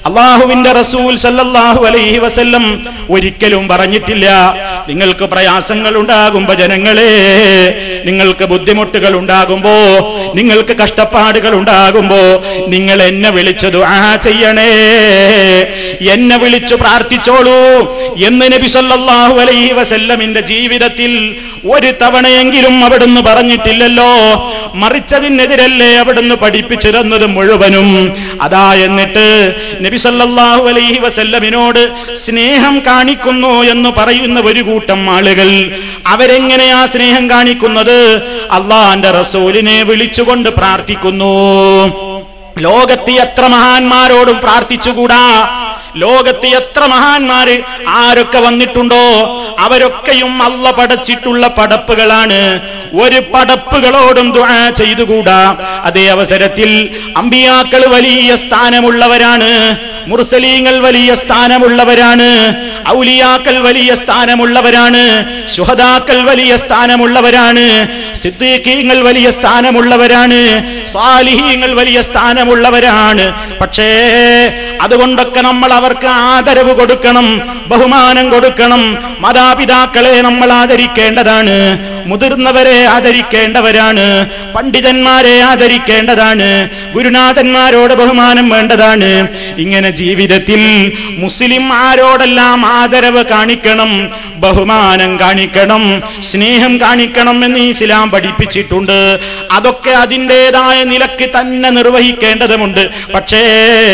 അള്ളാഹുവിന്റെ റസൂൽ സല്ലല്ലാഹു അലൈഹി വസല്ലം ഒരിക്കലും പറഞ്ഞിട്ടില്ല നിങ്ങൾക്ക് പ്രയാസങ്ങൾ ഉണ്ടാകുമ്പോ ജനങ്ങളെ നിങ്ങൾക്ക് ബുദ്ധിമുട്ടുകൾ ഉണ്ടാകുമ്പോ നിങ്ങൾക്ക് കഷ്ടപ്പാടുകൾ ഉണ്ടാകുമ്പോ നിങ്ങൾ എന്നെ വിളിച്ചു ദുആ ചെയ്യണേ എന്നെ വിളിച്ചു പ്രാർത്ഥിച്ചോളൂ എന്ന് നബി സല്ലല്ലാഹു അലൈഹി വസല്ലമിന്റെ ജീവിതത്തിൽ ഒരു തവണയെങ്കിലും അവിടുന്ന് പറഞ്ഞിട്ടില്ലല്ലോ മറിച്ചതിനെതിരല്ലേ അവിടുന്ന് പഠിപ്പിച്ചു തന്നത് മുഴുവനും അതാ എന്നിട്ട് നബി സല്ലല്ലാഹു അലൈഹി വസല്ലമിനോട് സ്നേഹം കാണിക്കുന്നു എന്ന് പറയുന്ന ഒരു കൂട്ടം ആളുകൾ അവരെങ്ങനെയാ സ്നേഹം കാണിക്കുന്നത് അള്ളാന്റെ റസൂലിനെ വിളിച്ചുകൊണ്ട് പ്രാർത്ഥിക്കുന്നു ലോകത്ത് എത്ര മഹാന്മാരോടും പ്രാർത്ഥിച്ചുകൂടാ ലോകത്ത് എത്ര മഹാന്മാര് ആരൊക്കെ വന്നിട്ടുണ്ടോ അവരൊക്കെയും അല്ല പടച്ചിട്ടുള്ള പടപ്പുകളാണ് ഒരു പടപ്പുകളോടും ദുആ ചെയ്തുകൂടാ അതേ അവസരത്തിൽ അമ്പിയാക്കൾ വലിയ സ്ഥാനമുള്ളവരാണ് മുർസലീങ്ങൾ വലിയ സ്ഥാനമുള്ളവരാണ് ഔലിയാക്കൾ വലിയ സ്ഥാനമുള്ളവരാണ് ശുഹദാക്കൾ വലിയ സ്ഥാനമുള്ളവരാണ് സിദ്ദീഖീങ്ങൾ വലിയ സ്ഥാനമുള്ളവരാണ് സാലിഹീങ്ങൾ വലിയ സ്ഥാനമുള്ളവരാണ് പക്ഷേ അതുകൊണ്ടൊക്കെ നമ്മൾ അവർക്ക് ആദരവ് കൊടുക്കണം ബഹുമാനം കൊടുക്കണം മാതാപിതാക്കളെ നമ്മൾ ആദരിക്കേണ്ടതാണ് മുതിർന്നവരെ ആദരിക്കേണ്ടവരാണ് പണ്ഡിതന്മാരെ ആദരിക്കേണ്ടതാണ് ഗുരുനാഥന്മാരോട് ബഹുമാനം വേണ്ടതാണ് ഇങ്ങനെ ജീവിതത്തിൽ മുസ്ലിം ആരോടെല്ലാം ആദരവ് കാണിക്കണം ബഹുമാനം കാണിക്കണം സ്നേഹം കാണിക്കണം എന്ന് ഇസ്ലാം പഠിപ്പിച്ചിട്ടുണ്ട് അതൊക്കെ അതിൻ്റെതായ നിലക്ക് തന്നെ നിർവഹിക്കേണ്ടതുണ്ട് പക്ഷേ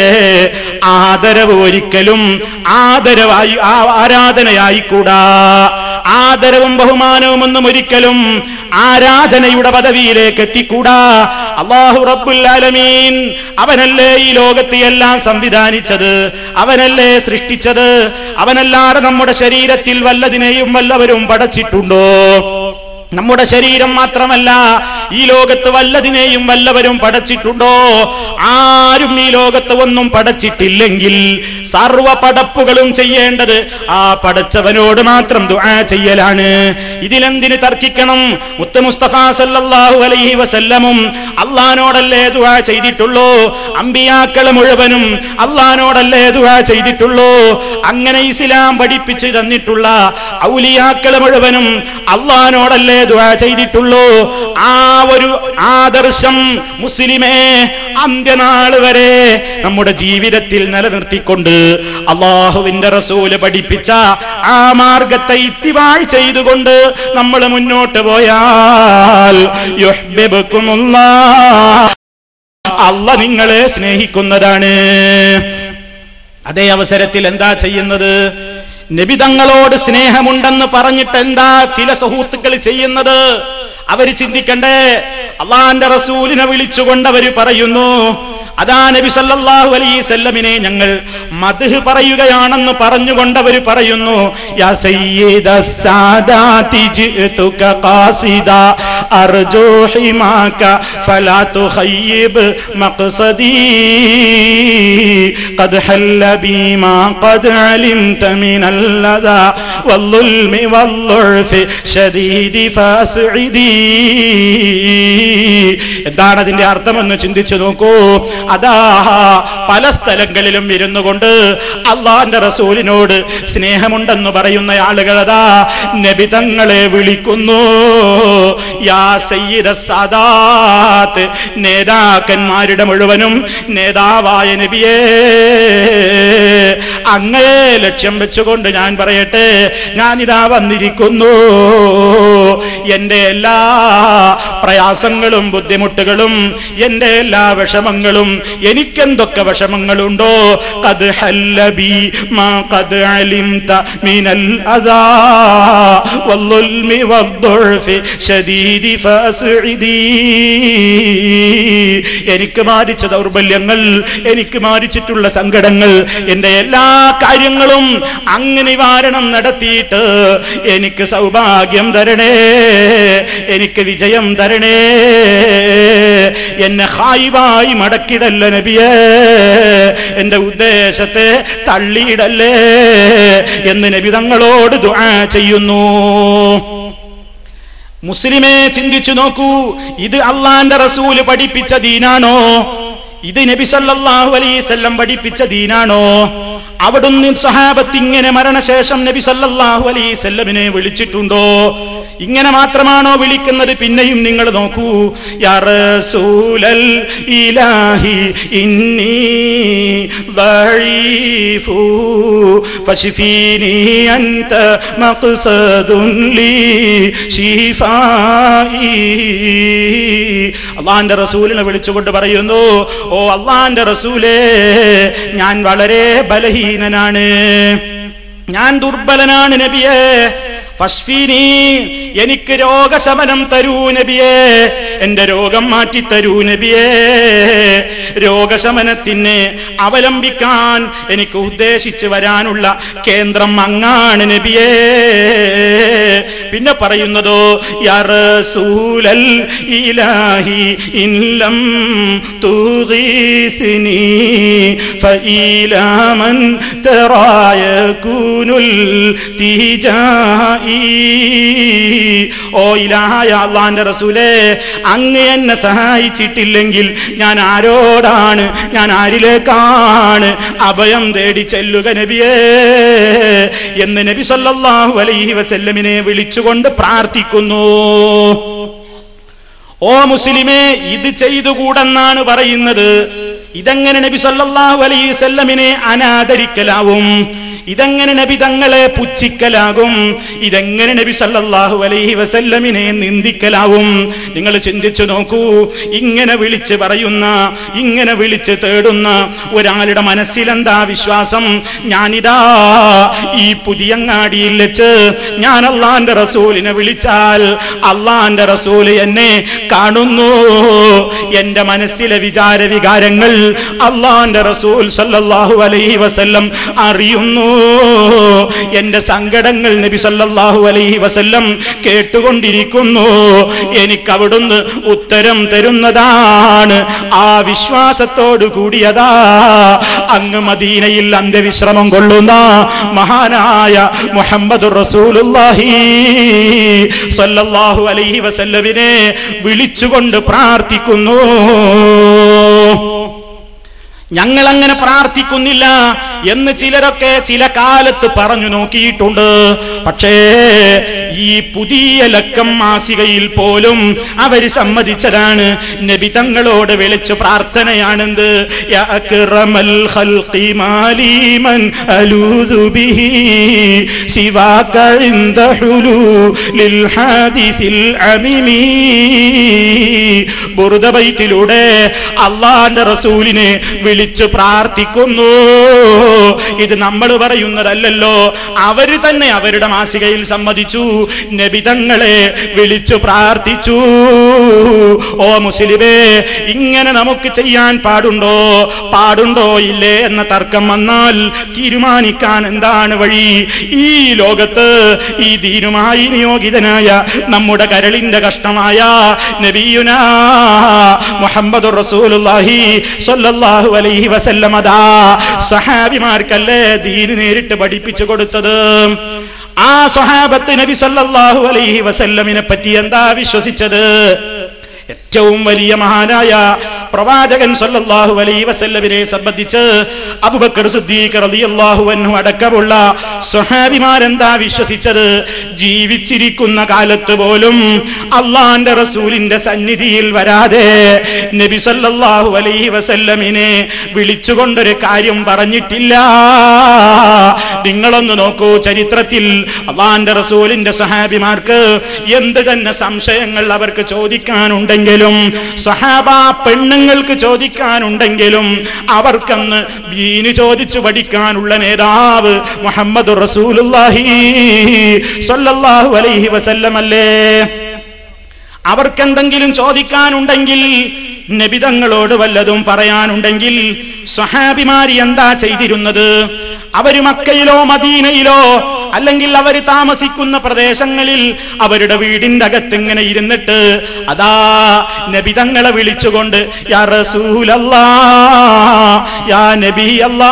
ആദരവ് ഒരിക്കലും ആദരവായി ആ- ആരാധനയായി കൂടാ ആദരവും ബഹുമാനവും ഒന്നും ഒരിക്കലും ആരാധനയുടെ പദവിയിലേക്ക് എത്തിക്കൂടാ അള്ളാഹു റബ്ബുൽ ആലമീൻ അവനല്ലേ ഈ ലോകത്തെ എല്ലാം സംവിധാനിച്ചത് അവനല്ലേ സൃഷ്ടിച്ചത് അവനല്ലാതെ നമ്മുടെ ശരീരത്തിൽ വല്ലതിനെയും വല്ലവരും പടച്ചിട്ടുണ്ടോ നമ്മുടെ ശരീരം മാത്രമല്ല ഈ ലോകത്ത് വല്ലതിനെയും വല്ലവരും പടച്ചിട്ടുണ്ടോ ആരും ഈ ലോകത്ത് ഒന്നും പടച്ചിട്ടില്ലെങ്കിൽ സർവ പടപ്പുകളും ചെയ്യേണ്ടത് ആ പടച്ചവനോട് മാത്രം ദുആ ചെയ്യലാണ് ഇതിലെന്തിന് തർക്കിക്കണം മുത്ത മുസ്തഫ സല്ലല്ലാഹു അലൈഹി വസല്ലമും അള്ളഹാനോടല്ലേ ദുആ ചെയ്തിട്ടുള്ളൂ അമ്പിയാക്കളെ മുഴുവനും അള്ളഹാനോടല്ലേ ദുആ ചെയ്തിട്ടുള്ളൂ അങ്ങനെ ഇസ്ലാം പഠിപ്പിച്ചു തന്നിട്ടുള്ള ഔലിയാക്കളെ മുഴുവനും അള്ളഹാനോടല്ലേ ദുആ ചെയ്തിട്ടുള്ളൂ ആ ഒരു ആദർശം മുസ്ലിമേ അന്ത്യനാൾ വരെ നമ്മുടെ ജീവിതത്തിൽ നിലനിർത്തിക്കൊണ്ട് അള്ളാഹുവിന്റെ റസൂല് പഠിപ്പിച്ച ആ മാർഗത്തെ ഇത്തിവാഴ് ചെയ്തുകൊണ്ട് നമ്മൾ മുന്നോട്ട് പോയാൽ യുഹ്ബിബുക്കുമുല്ലാഹ്. അല്ല നിങ്ങളെ സ്നേഹിക്കുന്നതാണ് അതേ അവസരത്തിൽ എന്താ ചെയ്യുന്നത് നബിതങ്ങളോട് സ്നേഹമുണ്ടെന്ന് പറഞ്ഞിട്ട് എന്താ ചില സുഹൃത്തുക്കൾ ചെയ്യുന്നത് അവര് ചിന്തിക്കണ്ടേ അള്ളാന്റെ റസൂലിനെ വിളിച്ചുകൊണ്ട് അവര് പറയുന്നു അതാ നബി സല്ലല്ലാഹു അലൈഹി സല്ലമിനെ ഞങ്ങൾ മദ്ഹ് പറയുകയാണെന്ന് പറഞ്ഞുകൊണ്ട് അവർ പറയുന്നു യാ സയ്യിദ സാദാതി ജിഅതുക ഖാസിദ അർജു ഹിമാക ഫലാ തുഖയ്യിബ് മഖ്സദി قد حل بما قد علمت من اللذى والظلم والضعف شديد فاسعدي എന്താണ് അതിന്റെ അർത്ഥമെന്ന് ചിന്തിച്ചു നോക്കൂ അതാ പല സ്ഥലങ്ങളിലും ഇരുന്നു കൊണ്ട് അള്ളാന്റെ റസൂലിനോട് സ്നേഹമുണ്ടെന്ന് പറയുന്ന ആളുകൾ അതാ നബി തങ്ങളെ വിളിക്കുന്നു യാ സയ്യിദ സാദാത്ത് നേതാക്കന്മാരുടെ മുഴുവനും നേതാവായ നബിയേ അങ്ങയെ ലക്ഷ്യം വെച്ചുകൊണ്ട് ഞാൻ പറയട്ടെ ഞാനിതാ വന്നിരിക്കുന്നു എന്റെ എല്ലാ പ്രയാസങ്ങളും ബുദ്ധിമുട്ടുകളും എന്റെ എല്ലാ വിഷമങ്ങളും എനിക്കെന്തൊക്കെ വിഷമങ്ങളുണ്ടോ കത് ഹല്ലബി മാ കത് അലിംത മിനൽ അദാ വല്ലുൽമി വദ്ദുഅഫി ശദീദി ഫസ്ഇദി എനിക്ക് മാരിച്ച ദൗർബല്യങ്ങൾ എനിക്ക് മാരിച്ചിട്ടുള്ള സങ്കടങ്ങൾ എന്റെ എല്ലാ കാര്യങ്ങളും അങ്ങ് നിവാരണം നടത്തിയിട്ട് എനിക്ക് സൗഭാഗ്യം തരണേ എനിക്ക് വിജയം തരണേ എന്നെ ഹായിവായി മടക്കിടല്ല നബിയേ എന്റെ ഉദ്ദേശത്തെ തള്ളിയിടല്ലേ എന്ന് നബി തങ്ങളോട് ദുആ ചെയ്യുന്നു മുസ്ലിമെ ചിന്തിച്ചു നോക്കൂ ഇത് അള്ളാന്റെ റസൂല് പഠിപ്പിച്ച ദീനാണോ ഇത് നബി സല്ലല്ലാഹു അലൈവല്ലം പഠിപ്പിച്ച ദീനാണോ അവിടുന്ന് സഹാബത്ത് ഇങ്ങനെ മരണശേഷം നബി സല്ലല്ലാഹു അലൈവല്ലമിനെ വിളിച്ചിട്ടുണ്ടോ ഇങ്ങനെ മാത്രമാണോ വിളിക്കുന്നത് പിന്നെയും നിങ്ങൾ നോക്കൂ യാ റസൂലൽ ഇലാഹി ഇന്നി ضعيف فاشفيني أنت مقصد لي شفائي അള്ളാന്റെ റസൂലിനെ വിളിച്ചുകൊണ്ട് പറയുന്നു ഓ അള്ളാന്റെ റസൂലേ ഞാൻ വളരെ ബലഹീനനാണ് ഞാൻ ദുർബലനാണ് നബിയേ ഫസ്ഫീനി എനിക്ക് രോഗശമനം തരൂ നബിയേ എന്റെ രോഗം മാറ്റി തരൂ നബിയേ രോഗശമനത്തിന് അവലംബിക്കാൻ എനിക്ക് ഉദ്ദേശിച്ച് വരാനുള്ള കേന്ദ്രം അങ്ങാണ് നബിയേ പിന്നെ പറയുന്നതോ യാ റസൂലൽ ഇലാഹി ഇല്ലം തുഗീസിനി ഫഇലാ മൻ തറായകൂനുൽ തിജായി ഓ ഇലാഹായ അള്ളാന്റെ റസൂലേ അങ്ങ് എന്നെ സഹായിച്ചിട്ടില്ലെങ്കിൽ ഞാൻ ആരോടാണ് ഞാൻ ആരിലേക്കാണ് അഭയം തേടി ചെല്ലുക നബിയേ എന്ന് നബി സല്ലല്ലാഹു അലൈഹി വസല്ലമിനെ വിളിച്ചുകൊണ്ട് പ്രാർത്ഥിക്കുന്നു ഓ മുസ്ലിമേ ഇത് ചെയ്തുകൂടെന്നാണ് പറയുന്നത് ഇതെങ്ങനെ നബി സല്ലല്ലാഹു അലൈഹി വസല്ലമിനെ അനാദരിക്കലാവും ഇതെങ്ങനെ നബി തങ്ങളെ പുച്ഛിക്കലാകും ഇതെങ്ങനെ നബി സല്ലല്ലാഹു അലൈഹി വസല്ലമിനെ നിന്ദിക്കലാവും നിങ്ങൾ ചിന്തിച്ചു നോക്കൂ ഇങ്ങനെ വിളിച്ച് പറയുന്ന ഇങ്ങനെ വിളിച്ച് തേടുന്ന ഒരാളുടെ മനസ്സിലെന്താ വിശ്വാസം ഞാനിതാ ഈ പുതിയങ്ങാടിയിൽ വെച്ച് ഞാൻ അള്ളാന്റെ റസൂലിനെ വിളിച്ചാൽ അള്ളാന്റെ റസൂല് എന്നെ കാണുന്നു എന്റെ മനസ്സിലെ വിചാര വികാരങ്ങൾ അള്ളാന്റെ റസൂൽ സല്ലല്ലാഹു അലൈഹി വസല്ലം അറിയുന്നു എന്റെ സങ്കടങ്ങൾ നബി സല്ലല്ലാഹു അലൈഹി വസല്ലം കേട്ടുകൊണ്ടിരിക്കുന്നു എനിക്ക് അവിടുന്ന് ഉത്തരം തരുന്നതാണ് ആ വിശ്വാസത്തോടു കൂടിയതാ അങ്ങ് മദീനയിൽ അന്ത്യവിശ്രമം കൊള്ളുന്ന മഹാനായ മുഹമ്മദ് റസൂലുള്ളാഹി സല്ലല്ലാഹു അലൈഹി വസല്ലമിനെ വിളിച്ചുകൊണ്ട് പ്രാർത്ഥിക്കുന്നു ഞങ്ങൾ അങ്ങനെ പ്രാർത്ഥിക്കുന്നില്ല എന്ന് ചിലരൊക്കെ ചില കാലത്ത് പറഞ്ഞു നോക്കിയിട്ടുണ്ട് പക്ഷേ ഈ പുതിയ ലക്കം മാസികയിൽ പോലും അവര് സമ്മതിച്ചതാണ് നബി തങ്ങളോട് വിളിച്ചു പ്രാർത്ഥനയാണെന്ത് യാ അക്റമൽ ഖൽഖി മാലിമൻ അലൂദു ബിഹി സിവാക ഇൻദ ഹുലൂലിൽ ഹാദിസിൽ അമിമി ബുർദ ബൈത്തിലൂടെ അള്ളാന്റെ റസൂലിനെ വിളിച്ചു പ്രാർത്ഥിക്കുന്നു ഇത് നമ്മൾ പറയുന്നതല്ലല്ലോ അവര് തന്നെ അവരുടെ മാസികയിൽ സമ്മതിച്ചു നബിതങ്ങളെ വിളിച്ചു പ്രാർത്ഥിച്ചു ഓ മുസ്ലിമേ ഇങ്ങനെ നമുക്ക് ചെയ്യാൻ പാടുണ്ടോ പാടുണ്ടോ ഇല്ലേ എന്ന തർക്കം വന്നാൽ തീരുമാനിക്കാൻ എന്താണ് വഴി ഈ ലോകത്ത് ഈ ദീനുമായി നിയോഗിതനായ നമ്മുടെ കരളിന്റെ കഷ്ടമായ നബിയുന മുഹമ്മദ് റസൂലുള്ളാഹി സ്വല്ലല്ലാഹു അലൈഹി വസല്ലം അതാ സഹാബിമാർക്കല്ലേ ദീന് നേരിട്ട് പഠിപ്പിച്ചു കൊടുത്തത് ആ സ്വഹാബത്ത് നബി സല്ലല്ലാഹു അലൈഹി വസല്ലമിനെ പറ്റി എന്താ വിശ്വസിച്ചത് ഏറ്റവും വലിയ മഹാനായ പ്രവാചകൻ സല്ലല്ലാഹു അലൈഹി വസല്ലമിനെ സംബന്ധിച്ച് അബൂബക്കർ സിദ്ദീഖ് റളിയല്ലാഹു അൻഹു അടക്കമുള്ള സ്വഹാബിമാരെന്താ വിശ്വസിച്ചത് ജീവിച്ചിരിക്കുന്ന കാലത്ത് പോലും അള്ളാന്റെ റസൂലിന്റെ സന്നിധിയിൽ വരാതെ നബി സല്ലല്ലാഹു അലൈഹി വസല്ലമിനെ വിളിച്ചുകൊണ്ടൊരു കാര്യം പറഞ്ഞിട്ടില്ല നിങ്ങളൊന്ന് നോക്കൂ ചരിത്രത്തിൽ അള്ളാന്റെ റസൂലിന്റെ സഹാബിമാർക്ക് എന്ത് തന്നെ സംശയങ്ങൾ അവർക്ക് ചോദിക്കാനുണ്ടെങ്കിലും സഹാബ പെണ്ണുങ്ങൾക്ക് ചോദിക്കാനുണ്ടെങ്കിലും അവർക്കന്ന് ദീന് ചോദിച്ചു പഠിക്കാനുള്ള നേതാവ് മുഹമ്മദ് റസൂലുള്ളാഹി സ്വല്ലല്ലാഹു അലൈഹി വസല്ലം അല്ലേ അവർക്കെന്തെങ്കിലും ചോദിക്കാനുണ്ടെങ്കിൽ നബിതങ്ങളോട് വല്ലതും പറയാനുണ്ടെങ്കിൽ സ്വഹാബിമാരി എന്താ ചെയ്തിരുന്നത് അവര് മക്കയിലോ മദീനയിലോ അല്ലെങ്കിൽ അവർ താമസിക്കുന്ന പ്രദേശങ്ങളിൽ അവരുടെ വീടിന്റെ അകത്ത് ഇങ്ങനെ ഇരുന്നിട്ട് അതാ നബിതങ്ങളെ വിളിച്ചുകൊണ്ട് യാ റസൂലല്ലാ യാ നബി അല്ലാ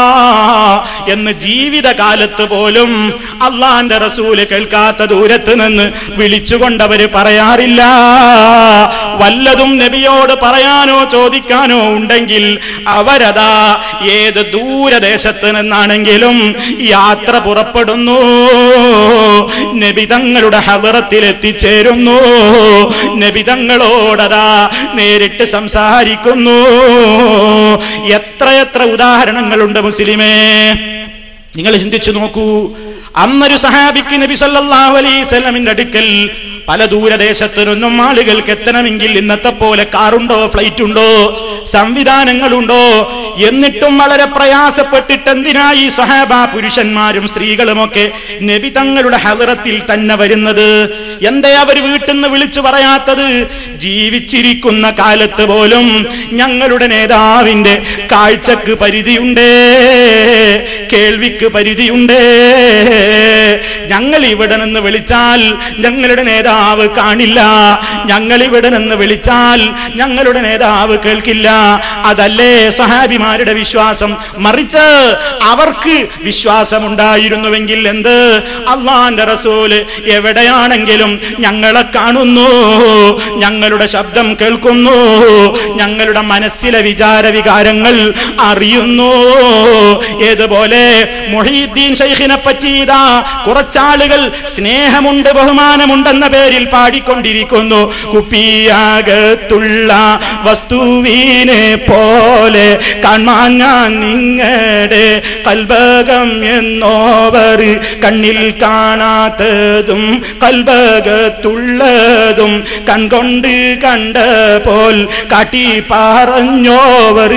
എന്ന് ജീവിതകാലത്ത് പോലും അള്ളാന്റെ റസൂല് കേൾക്കാത്ത ദൂരത്ത് നിന്ന് വിളിച്ചുകൊണ്ട് അവര് പറയാറില്ല വല്ലതും നബിയോട് പറയാനോ ചോദിക്കാനോ ഉണ്ടെങ്കിൽ അവരതാ ഏത് ദൂരദേശത്ത് നിന്നാണെങ്കിലും യാത്ര പുറപ്പെടുന്നു നബിതങ്ങളുടെ ഹവറത്തിൽ എത്തിച്ചേരുന്നു നബിതങ്ങളോടതാ നേരിട്ട് സംസാരിക്കുന്നു എത്രയെത്ര ഉദാഹരണങ്ങളുണ്ട് മുസ്ലിമേ നിങ്ങൾ ചിന്തിച്ചു നോക്കൂ അന്നൊരു സഹാബിക്ക് നബി സല്ലല്ലാഹു അലൈഹി സ്വലമിന്റെ അടുക്കൽ പല ദൂരദേശത്തു നിന്നും ആളുകൾക്ക് എത്തണമെങ്കിൽ ഇന്നത്തെ പോലെ കാറുണ്ടോ ഫ്ലൈറ്റ് ഉണ്ടോ സംവിധാനങ്ങളുണ്ടോ എന്നിട്ടും വളരെ പ്രയാസപ്പെട്ടിട്ട് എന്തിനായി സഹാബ പുരുഷന്മാരും സ്ത്രീകളുമൊക്കെ നബി തങ്ങളുടെ ഹലറത്തിൽ തന്നെ വരുന്നത് എന്തേ അവർ വീട്ടിൽ നിന്ന് വിളിച്ചു പറയാത്തത് ജീവിച്ചിരിക്കുന്ന കാലത്ത് പോലും ഞങ്ങളുടെ നേതാവിന്റെ കാഴ്ചക്ക് പരിധിയുണ്ടേ കേൾവിക്ക് പരിധിയുണ്ടേ ഞങ്ങൾ ഇവിടെ നിന്ന് വിളിച്ചാൽ ഞങ്ങളുടെ നേതാവ് കാണില്ല ഞങ്ങൾ ഇവിടെ നിന്ന് വിളിച്ചാൽ ഞങ്ങളുടെ നേതാവ് കേൾക്കില്ല അതല്ലേ സഹാബിമാരുടെ വിശ്വാസം മറിച്ച് അവർക്ക് വിശ്വാസമുണ്ടായിരുന്നുവെങ്കിൽ എന്ത് അള്ളാന്റെ റസൂല് എവിടെയാണെങ്കിലും ഞങ്ങളെ കാണുന്നു ഞങ്ങളുടെ ശബ്ദം കേൾക്കുന്നു ഞങ്ങളുടെ മനസ്സിലെ വിചാര വികാരങ്ങൾ അറിയുന്നു ഏതുപോലെ മൊഹീദ്ദീൻ ഷെയ്ഖിനെ പറ്റി ഇതാ കുറച്ചാളുകൾ സ്നേഹമുണ്ട് ബഹുമാനമുണ്ടെന്ന പേരിൽ പാടിക്കൊണ്ടിരിക്കുന്നു കുപ്പിയാകത്തുള്ള വസ്തുവിനെ പോലെ കാണാൻ ഞാൻ നിങ്ങളുടെ കൽബകം എന്നോവർ കണ്ണിൽ കാണാത്തതും കൽബകത്തുള്ളതും കൺകൊണ്ട് കണ്ട പോൽ കാട്ടി പറഞ്ഞോവർ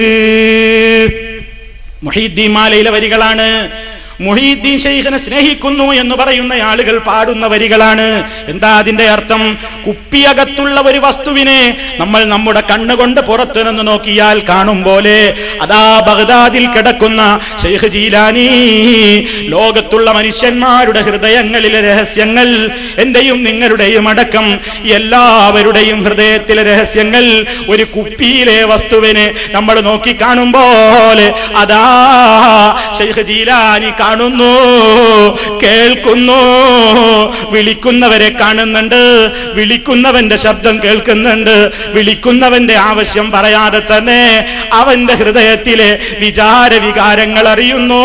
മുഹീദ്ദീൻ മാലയിലെ വരികളാണ് മുഹീദ്ദീൻ ഷെയ്ഖിനെ സ്നേഹിക്കുന്നു എന്ന് പറയുന്ന ആളുകൾ പാടുന്ന വരികളാണ് എന്താ അതിന്റെ അർത്ഥം കുപ്പിയകത്തുള്ള ഒരു വസ്തുവിനെ നമ്മൾ നമ്മുടെ കണ്ണുകൊണ്ട് പുറത്തു നിന്ന് നോക്കിയാൽ കാണും പോലെ അതാ ബഗ്ദാദിൽ കിടക്കുന്ന ഷെയ്ഖ് ജീലാനി ലോകത്തുള്ള മനുഷ്യന്മാരുടെ ഹൃദയങ്ങളിലെ രഹസ്യങ്ങൾ എന്റെയും നിങ്ങളുടെയും അടക്കം എല്ലാവരുടെയും ഹൃദയത്തിലെ രഹസ്യങ്ങൾ ഒരു കുപ്പിയിലെ വസ്തുവിനെ നമ്മൾ നോക്കി കാണും പോലെ അതാ ഷെയ്ഖ് ജീലാനി കാണുന്നു കേൾക്കുന്നു വിളിക്കുന്നവരെ കാണുന്നുണ്ട് വിളിക്കുന്നവന്റെ ശബ്ദം കേൾക്കുന്നുണ്ട് വിളിക്കുന്നവന്റെ ആവശ്യം പറയാതെ തന്നെ അവന്റെ ഹൃദയത്തിലെ വിചാര വികാരങ്ങൾ അറിയുന്നു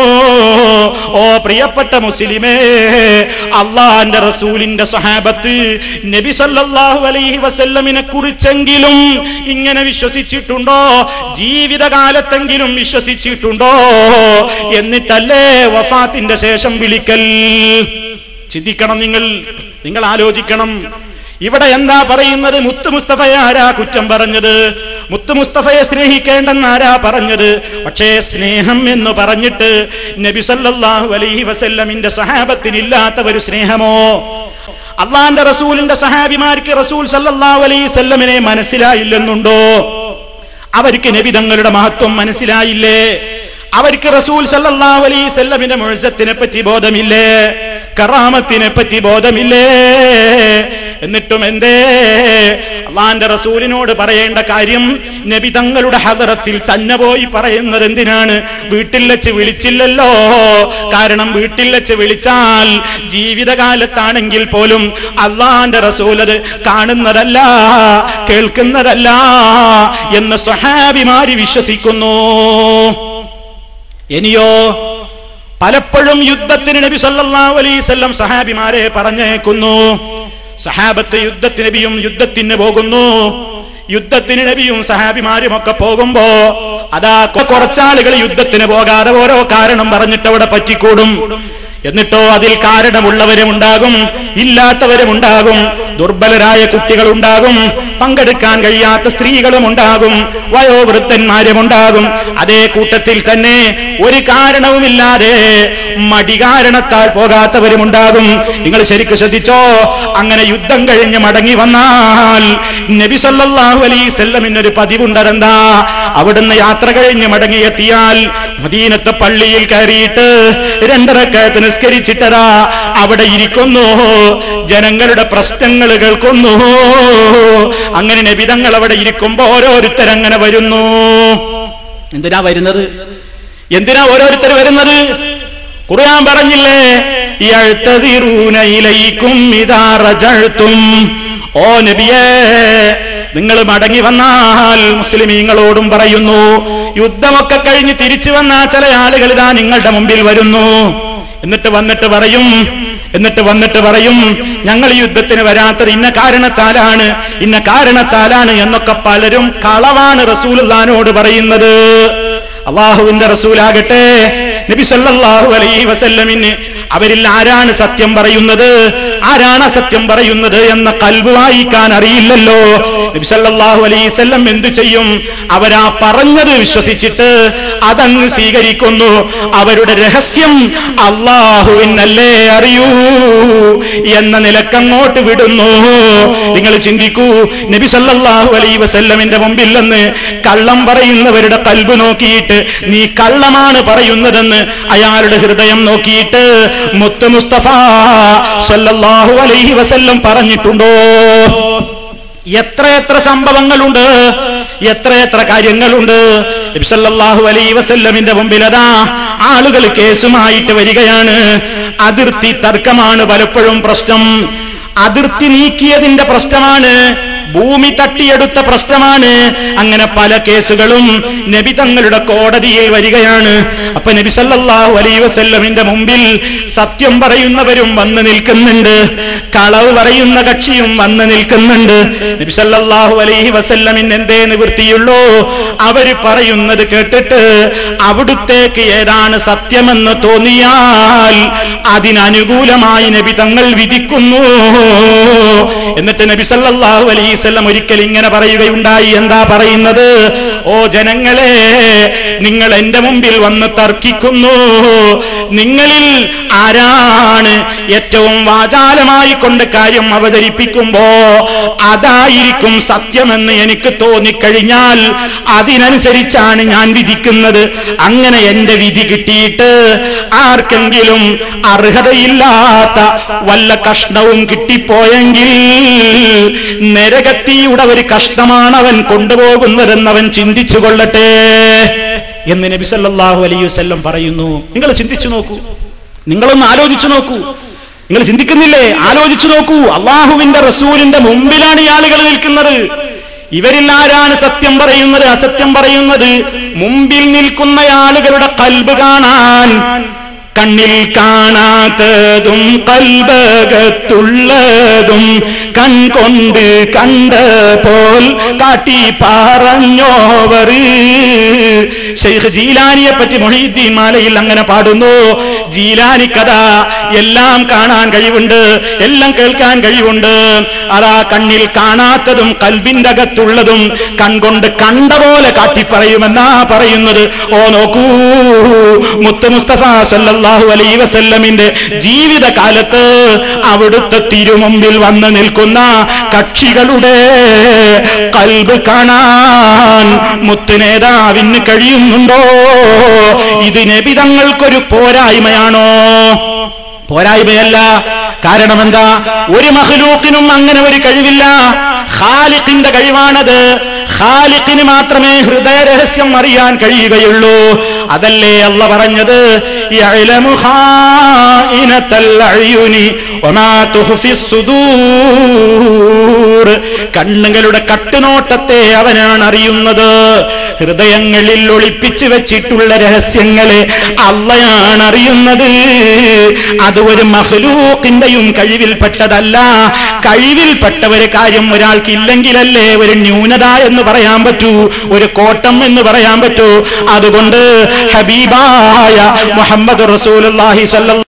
ഓ പ്രിയപ്പെട്ട മുസ്ലിമേ അള്ളാന്റെ റസൂലിന്റെ സഹാബത്ത് നബി സല്ലല്ലാഹു അലൈഹി വസല്ലമിനെ കുറിച്ചെങ്കിലും ഇങ്ങനെ വിശ്വസിച്ചിട്ടുണ്ടോ ജീവിതകാലത്തെങ്കിലും വിശ്വസിച്ചിട്ടുണ്ടോ എന്നിട്ടല്ലേ വഫാത്തിന്റെ ശേഷം വിളിക്കൽ ചിന്തിക്കണം നിങ്ങൾ നിങ്ങൾ ആലോചിക്കണം ഇവിടെ എന്താ പറയുന്നത് മുത്ത് മുസ്തഫയെ ആരാ കുറ്റം പറഞ്ഞത് മുത്ത് മുസ്തഫയെ സ്നേഹിക്കേണ്ടെന്ന് ആരാ പറഞ്ഞത് പക്ഷേ സ്നേഹം എന്ന് പറഞ്ഞിട്ട് നബി സല്ലല്ലാഹു അലൈഹി വസല്ലമിന്റെ സഹാബത്തിനില്ലാത്ത ഒരു സ്നേഹമോ അള്ളാന്റെ റസൂലിന്റെ സഹാബിമാർക്ക് റസൂൽ സല്ലല്ലാഹു അലൈഹി വസല്ലമിനെ മനസ്സിലായില്ലെന്നുണ്ടോ അവർക്ക് നബി തങ്ങളുടെ മഹത്വം മനസ്സിലായില്ലേ അവർക്ക് റസൂൽ സല്ലല്ലാഹു അലൈഹി വസല്ലമിന്റെ മുഴുസത്തിനെ പറ്റി ബോധമില്ലേ കറാമത്തിനെ പറ്റി ബോധമില്ലേ എന്നിട്ടും എന്തേ അള്ളാന്റെ റസൂലിനോട് പറയേണ്ട കാര്യം നബി തങ്ങളുടെ ഹദറത്തിൽ തന്നെ പോയി പറയുന്നത് എന്തിനാണ് വീട്ടിൽ വെച്ച് വിളിച്ചില്ലല്ലോ കാരണം വീട്ടിൽ വെച്ച് വിളിച്ചാൽ ജീവിതകാലത്താണെങ്കിൽ പോലും അള്ളാന്റെ റസൂൽ അത് കാണുന്നതല്ല കേൾക്കുന്നതല്ല എന്ന് സ്വഹാബിമാരി വിശ്വസിക്കുന്നു ഇനിയോ പലപ്പോഴും യുദ്ധത്തിന് നബി സല്ലല്ലാഹു അലൈഹി വസല്ലം സഹാബിമാരെ പറഞ്ഞേക്കുന്നു സഹാബത്ത് യുദ്ധത്തിന് നബിയും യുദ്ധത്തിന് പോകുന്നു യുദ്ധത്തിന് നബിയും സഹാബിമാരും ഒക്കെ പോകുമ്പോ അതാ കൊ- കുറച്ചാളുകൾ യുദ്ധത്തിന് പോകാതെ ഓരോ കാരണം പറഞ്ഞിട്ട് അവിടെ പറ്റിക്കൂടും എന്നിട്ടോ അതിൽ കാരണമുള്ളവരും ഉണ്ടാകും ഇല്ലാത്തവരും ഉണ്ടാകും ദുർബലരായ കുട്ടികൾ ഉണ്ടാകും പങ്കെടുക്കാൻ കഴിയാത്ത സ്ത്രീകളും ഉണ്ടാകും വയോവൃദ്ധന്മാരും ഉണ്ടാകും അതേ കൂട്ടത്തിൽ തന്നെ ഒരു കാരണവുമില്ലാതെ മടി കാരണത്താൽ പോകാത്തവരും ഉണ്ടാകും നിങ്ങൾ ശരിക്കും ശ്രദ്ധിച്ചോ അങ്ങനെ യുദ്ധം കഴിഞ്ഞ് മടങ്ങി വന്നാൽ നബി സല്ലല്ലാഹു അലൈഹി വസല്ലമിനൊരു പതിവുണ്ടതെന്താ അവിടുന്ന് യാത്ര കഴിഞ്ഞ് മടങ്ങിയെത്തിയാൽ മദീനത്തെ പള്ളിയിൽ കയറിയിട്ട് രണ്ടരക്കയത്ത് നിസ്കരിച്ചിട്ടതാ അവിടെ ഇരിക്കുന്നു ജനങ്ങളുടെ പ്രശ്നങ്ങൾ കേൾക്കുന്നു അങ്ങനെ നബിതങ്ങൾ അവിടെ ഇരിക്കുമ്പോ ഓരോരുത്തരങ്ങനെ വരുന്നു എന്തിനാ വരുന്നത് എന്തിനാ ഓരോരുത്തർ വരുന്നത് ഖുർആൻ പറഞ്ഞില്ലേ യഴ്തദിറൂന ഇലൈക്കും ഇദാ റജഅ്തും ഓ നബിയേ നിങ്ങൾ മടങ്ങി വന്നാൽ മുസ്ലിമീങ്ങളോടും പറയുന്നു യുദ്ധമൊക്കെ കഴിഞ്ഞ് തിരിച്ചു വന്ന ചില ആളുകൾ ഇതാ നിങ്ങളുടെ മുമ്പിൽ വരുന്നു എന്നിട്ട് വന്നിട്ട് പറയും എന്നിട്ട് വന്നിട്ട് പറയും ഞങ്ങൾ ഈ യുദ്ധത്തിന് വരാത്തത് ഇന്ന കാരണത്താലാണ് ഇന്ന കാരണത്താലാണ് എന്നൊക്കെ പലരും കളവാണ് റസൂൽദാനോട് പറയുന്നത് അള്ളാഹുവിന്റെ റസൂലാകട്ടെ നബി സല്ലല്ലാഹു അലൈഹി വസല്ലമിന് അവരിൽ ആരാണ് സത്യം പറയുന്നത് ആരാണ് അസത്യം പറയുന്നത് എന്ന കൽബ് വായിക്കാൻ അറിയില്ലല്ലോ നബി സല്ലല്ലാഹു അലൈഹി വസല്ലം എന്തു ചെയ്യും അവരാ പറഞ്ഞത് വിശ്വസിച്ചിട്ട് അതങ്ങ് സ്വീകരിക്കുന്നു അവരുടെ രഹസ്യം അള്ളാഹുവിനല്ലേ അറിയൂ എന്ന നിലക്കങ്ങോട്ട് വിടുന്നു നിങ്ങൾ ചിന്തിക്കൂ നബി സല്ലല്ലാഹു അലൈഹി വസല്ലമിന്റെ മുമ്പിൽ നിന്ന് കള്ളം പറയുന്നവരുടെ കൽബ് നോക്കിയിട്ട് നീ കള്ളമാണ് പറയുന്നതെന്ന് അയാളുടെ ഹൃദയം നോക്കിയിട്ട് മുത്ത് മുസ്തഫ സല്ലല്ലാഹു അലൈഹി വസല്ലം പറഞ്ഞിട്ടുണ്ടോ എത്രയെത്ര സംഭവങ്ങളുണ്ട് എത്രയെത്ര കാര്യങ്ങളുണ്ട് നബി സല്ലല്ലാഹു അലൈഹി വസല്ലമിന്റെ മുമ്പിൽ അതാ ആളുകൾ കേസുമായിട്ട് വരികയാണ് അതിർത്തി തർക്കമാണ് പലപ്പോഴും പ്രശ്നം അതിർത്തി നീക്കിയതിന്റെ പ്രശ്നമാണ് ഭൂമി തട്ടിയെടുത്ത പ്രശ്നമാണ് അങ്ങനെ പല കേസുകളും നബി തങ്ങളുടെ കോടതിയിൽ വരികയാണ് അപ്പൊ നബി സല്ലല്ലാഹു അലൈഹി വസല്ലമിന്റെ മുമ്പിൽ സത്യം പറയുന്നവരും വന്ന് നിൽക്കുന്നുണ്ട് കളവ് പറയുന്ന കക്ഷിയും വന്ന് നിൽക്കുന്നുണ്ട് നബി സല്ലല്ലാഹു അലൈഹി വസല്ലമിന് എന്തേ നിവൃത്തിയുള്ളൂ അവര് പറയുന്നത് കേട്ടിട്ട് അവിടുത്തേക്ക് ഏതാണ് സത്യമെന്ന് തോന്നിയാൽ അതിനനുകൂലമായി നബി തങ്ങൾ വിധിക്കുന്നു എന്നിട്ട് നബി സല്ലല്ലാഹു അലൈഹി വസല്ലം ഒരിക്കൽ ഇങ്ങനെ പറയുകയുണ്ടായി എന്താ പറയുന്നത് ഓ ജനങ്ങളെ നിങ്ങൾ എന്റെ മുമ്പിൽ വന്ന് തർക്കിക്കുന്നു നിങ്ങളിൽ ആരാണ് ഏറ്റവും വാചാലമായി കൊണ്ട് കാര്യം അവതരിപ്പിക്കുമ്പോ അതായിരിക്കും സത്യമെന്ന് എനിക്ക് തോന്നിക്കഴിഞ്ഞാൽ അതിനനുസരിച്ചാണ് ഞാൻ വിധിക്കുന്നത് അങ്ങനെ എന്റെ വിധി കിട്ടിയിട്ട് ആർക്കെങ്കിലും അർഹതയില്ലാത്ത വല്ല കഷ്ണവും കിട്ടിപ്പോയെങ്കിൽ നരകത്തിയുടെ ഒരു കഷ്ണമാണ് അവൻ കൊണ്ടുപോകുന്നതെന്ന് അവൻ ചിന്തിച്ചു കൊള്ളട്ടെ എന്ന് നബി സല്ലല്ലാഹു അലൈഹി വസല്ലം പറയുന്നു നിങ്ങൾ ചിന്തിച്ചു നോക്കൂ നിങ്ങളൊന്ന് ആലോചിച്ചു നോക്കൂ നിങ്ങൾ ചിന്തിക്കുന്നില്ലേ ആലോചിച്ചു നോക്കൂ അള്ളാഹുവിന്റെ റസൂലിന്റെ മുമ്പിലാണ് ഈ ആളുകൾ നിൽക്കുന്നത് ഇവരിൽ ആരാണ് സത്യം പറയുന്നത് അസത്യം പറയുന്നത് മുമ്പിൽ നിൽക്കുന്ന ആളുകളുടെ കൽബ് കാണാൻ കണ്ണിൽ കാണാത്തതും കൽബകത്തുള്ളതും കൺകൊണ്ട് കണ്ട പോൽ കാട്ടി പറഞ്ഞോവർ ഷെയ്ഖ് ജീലാനിയെ പറ്റി മൊഹീദ്ദീൻ മാലയിൽ അങ്ങനെ പാടുന്നു ജീലാനി കഥ എല്ലാം കാണാൻ കഴിവുണ്ട് എല്ലാം കേൾക്കാൻ കഴിവുണ്ട് അതാ കണ്ണിൽ കാണാത്തതും കൽബിന്റെ അകത്തുള്ളതും കൺകൊണ്ട് കണ്ട പോലെ കാട്ടിപ്പറയുമെന്നാ പറയുന്നത് ഓ നോക്കൂ മുത്ത് മുസ്തഫ സല്ലല്ലാഹു അലൈഹി വസല്ലമിന്റെ ജീവിതകാലത്ത് അവിടുത്തെ തിരുമുമ്പിൽ വന്ന് നിൽക്കുന്ന കക്ഷികളുടെ കൽബ് കാണാൻ മുത്ത് നേതാവിന് കഴിയുന്നുണ്ടോ ഇത് നബിതങ്ങൾക്കൊരു പോരായ്മയാണോ പോരായ്മയല്ല കാരണം എന്താ ഒരു മഹലൂക്കിനും അങ്ങനെ ഒരു കഴിവില്ല ഖാലിഖിന്റെ കഴിവാണത് ഖാലിഖിന് മാത്രമേ ഹൃദയ രഹസ്യം അറിയാൻ കഴിയുകയുള്ളൂ അതല്ലേ അല്ല പറഞ്ഞത് യഅലമു ഖായിനത്തൽ അയ്യുനി വമാ തുഖ്ഫിസ് സുദൂർ കണ്ണുകളുടെ കട്ടുനോട്ടത്തെ അവനാണ് അറിയുന്നത് ഹൃദയങ്ങളിൽ ഒളിപ്പിച്ചു വെച്ചിട്ടുള്ള രഹസ്യങ്ങളെ അള്ളയാണ് അറിയുന്നത് അത് ഒരു മഹ്ലൂക്കിന്റെയും കഴിവിൽപ്പെട്ടതല്ല കഴിവിൽപ്പെട്ട ഒരു കാര്യം ഒരാൾക്ക് ഇല്ലെങ്കിലല്ലേ ഒരു ന്യൂനത എന്ന് പറയാൻ പറ്റൂ ഒരു കോട്ടം എന്ന് പറയാൻ പറ്റൂ അതുകൊണ്ട് ഹബീബായ മുഹമ്മദ് റസൂലുള്ളാഹി സ്വല്ലല്ലാഹു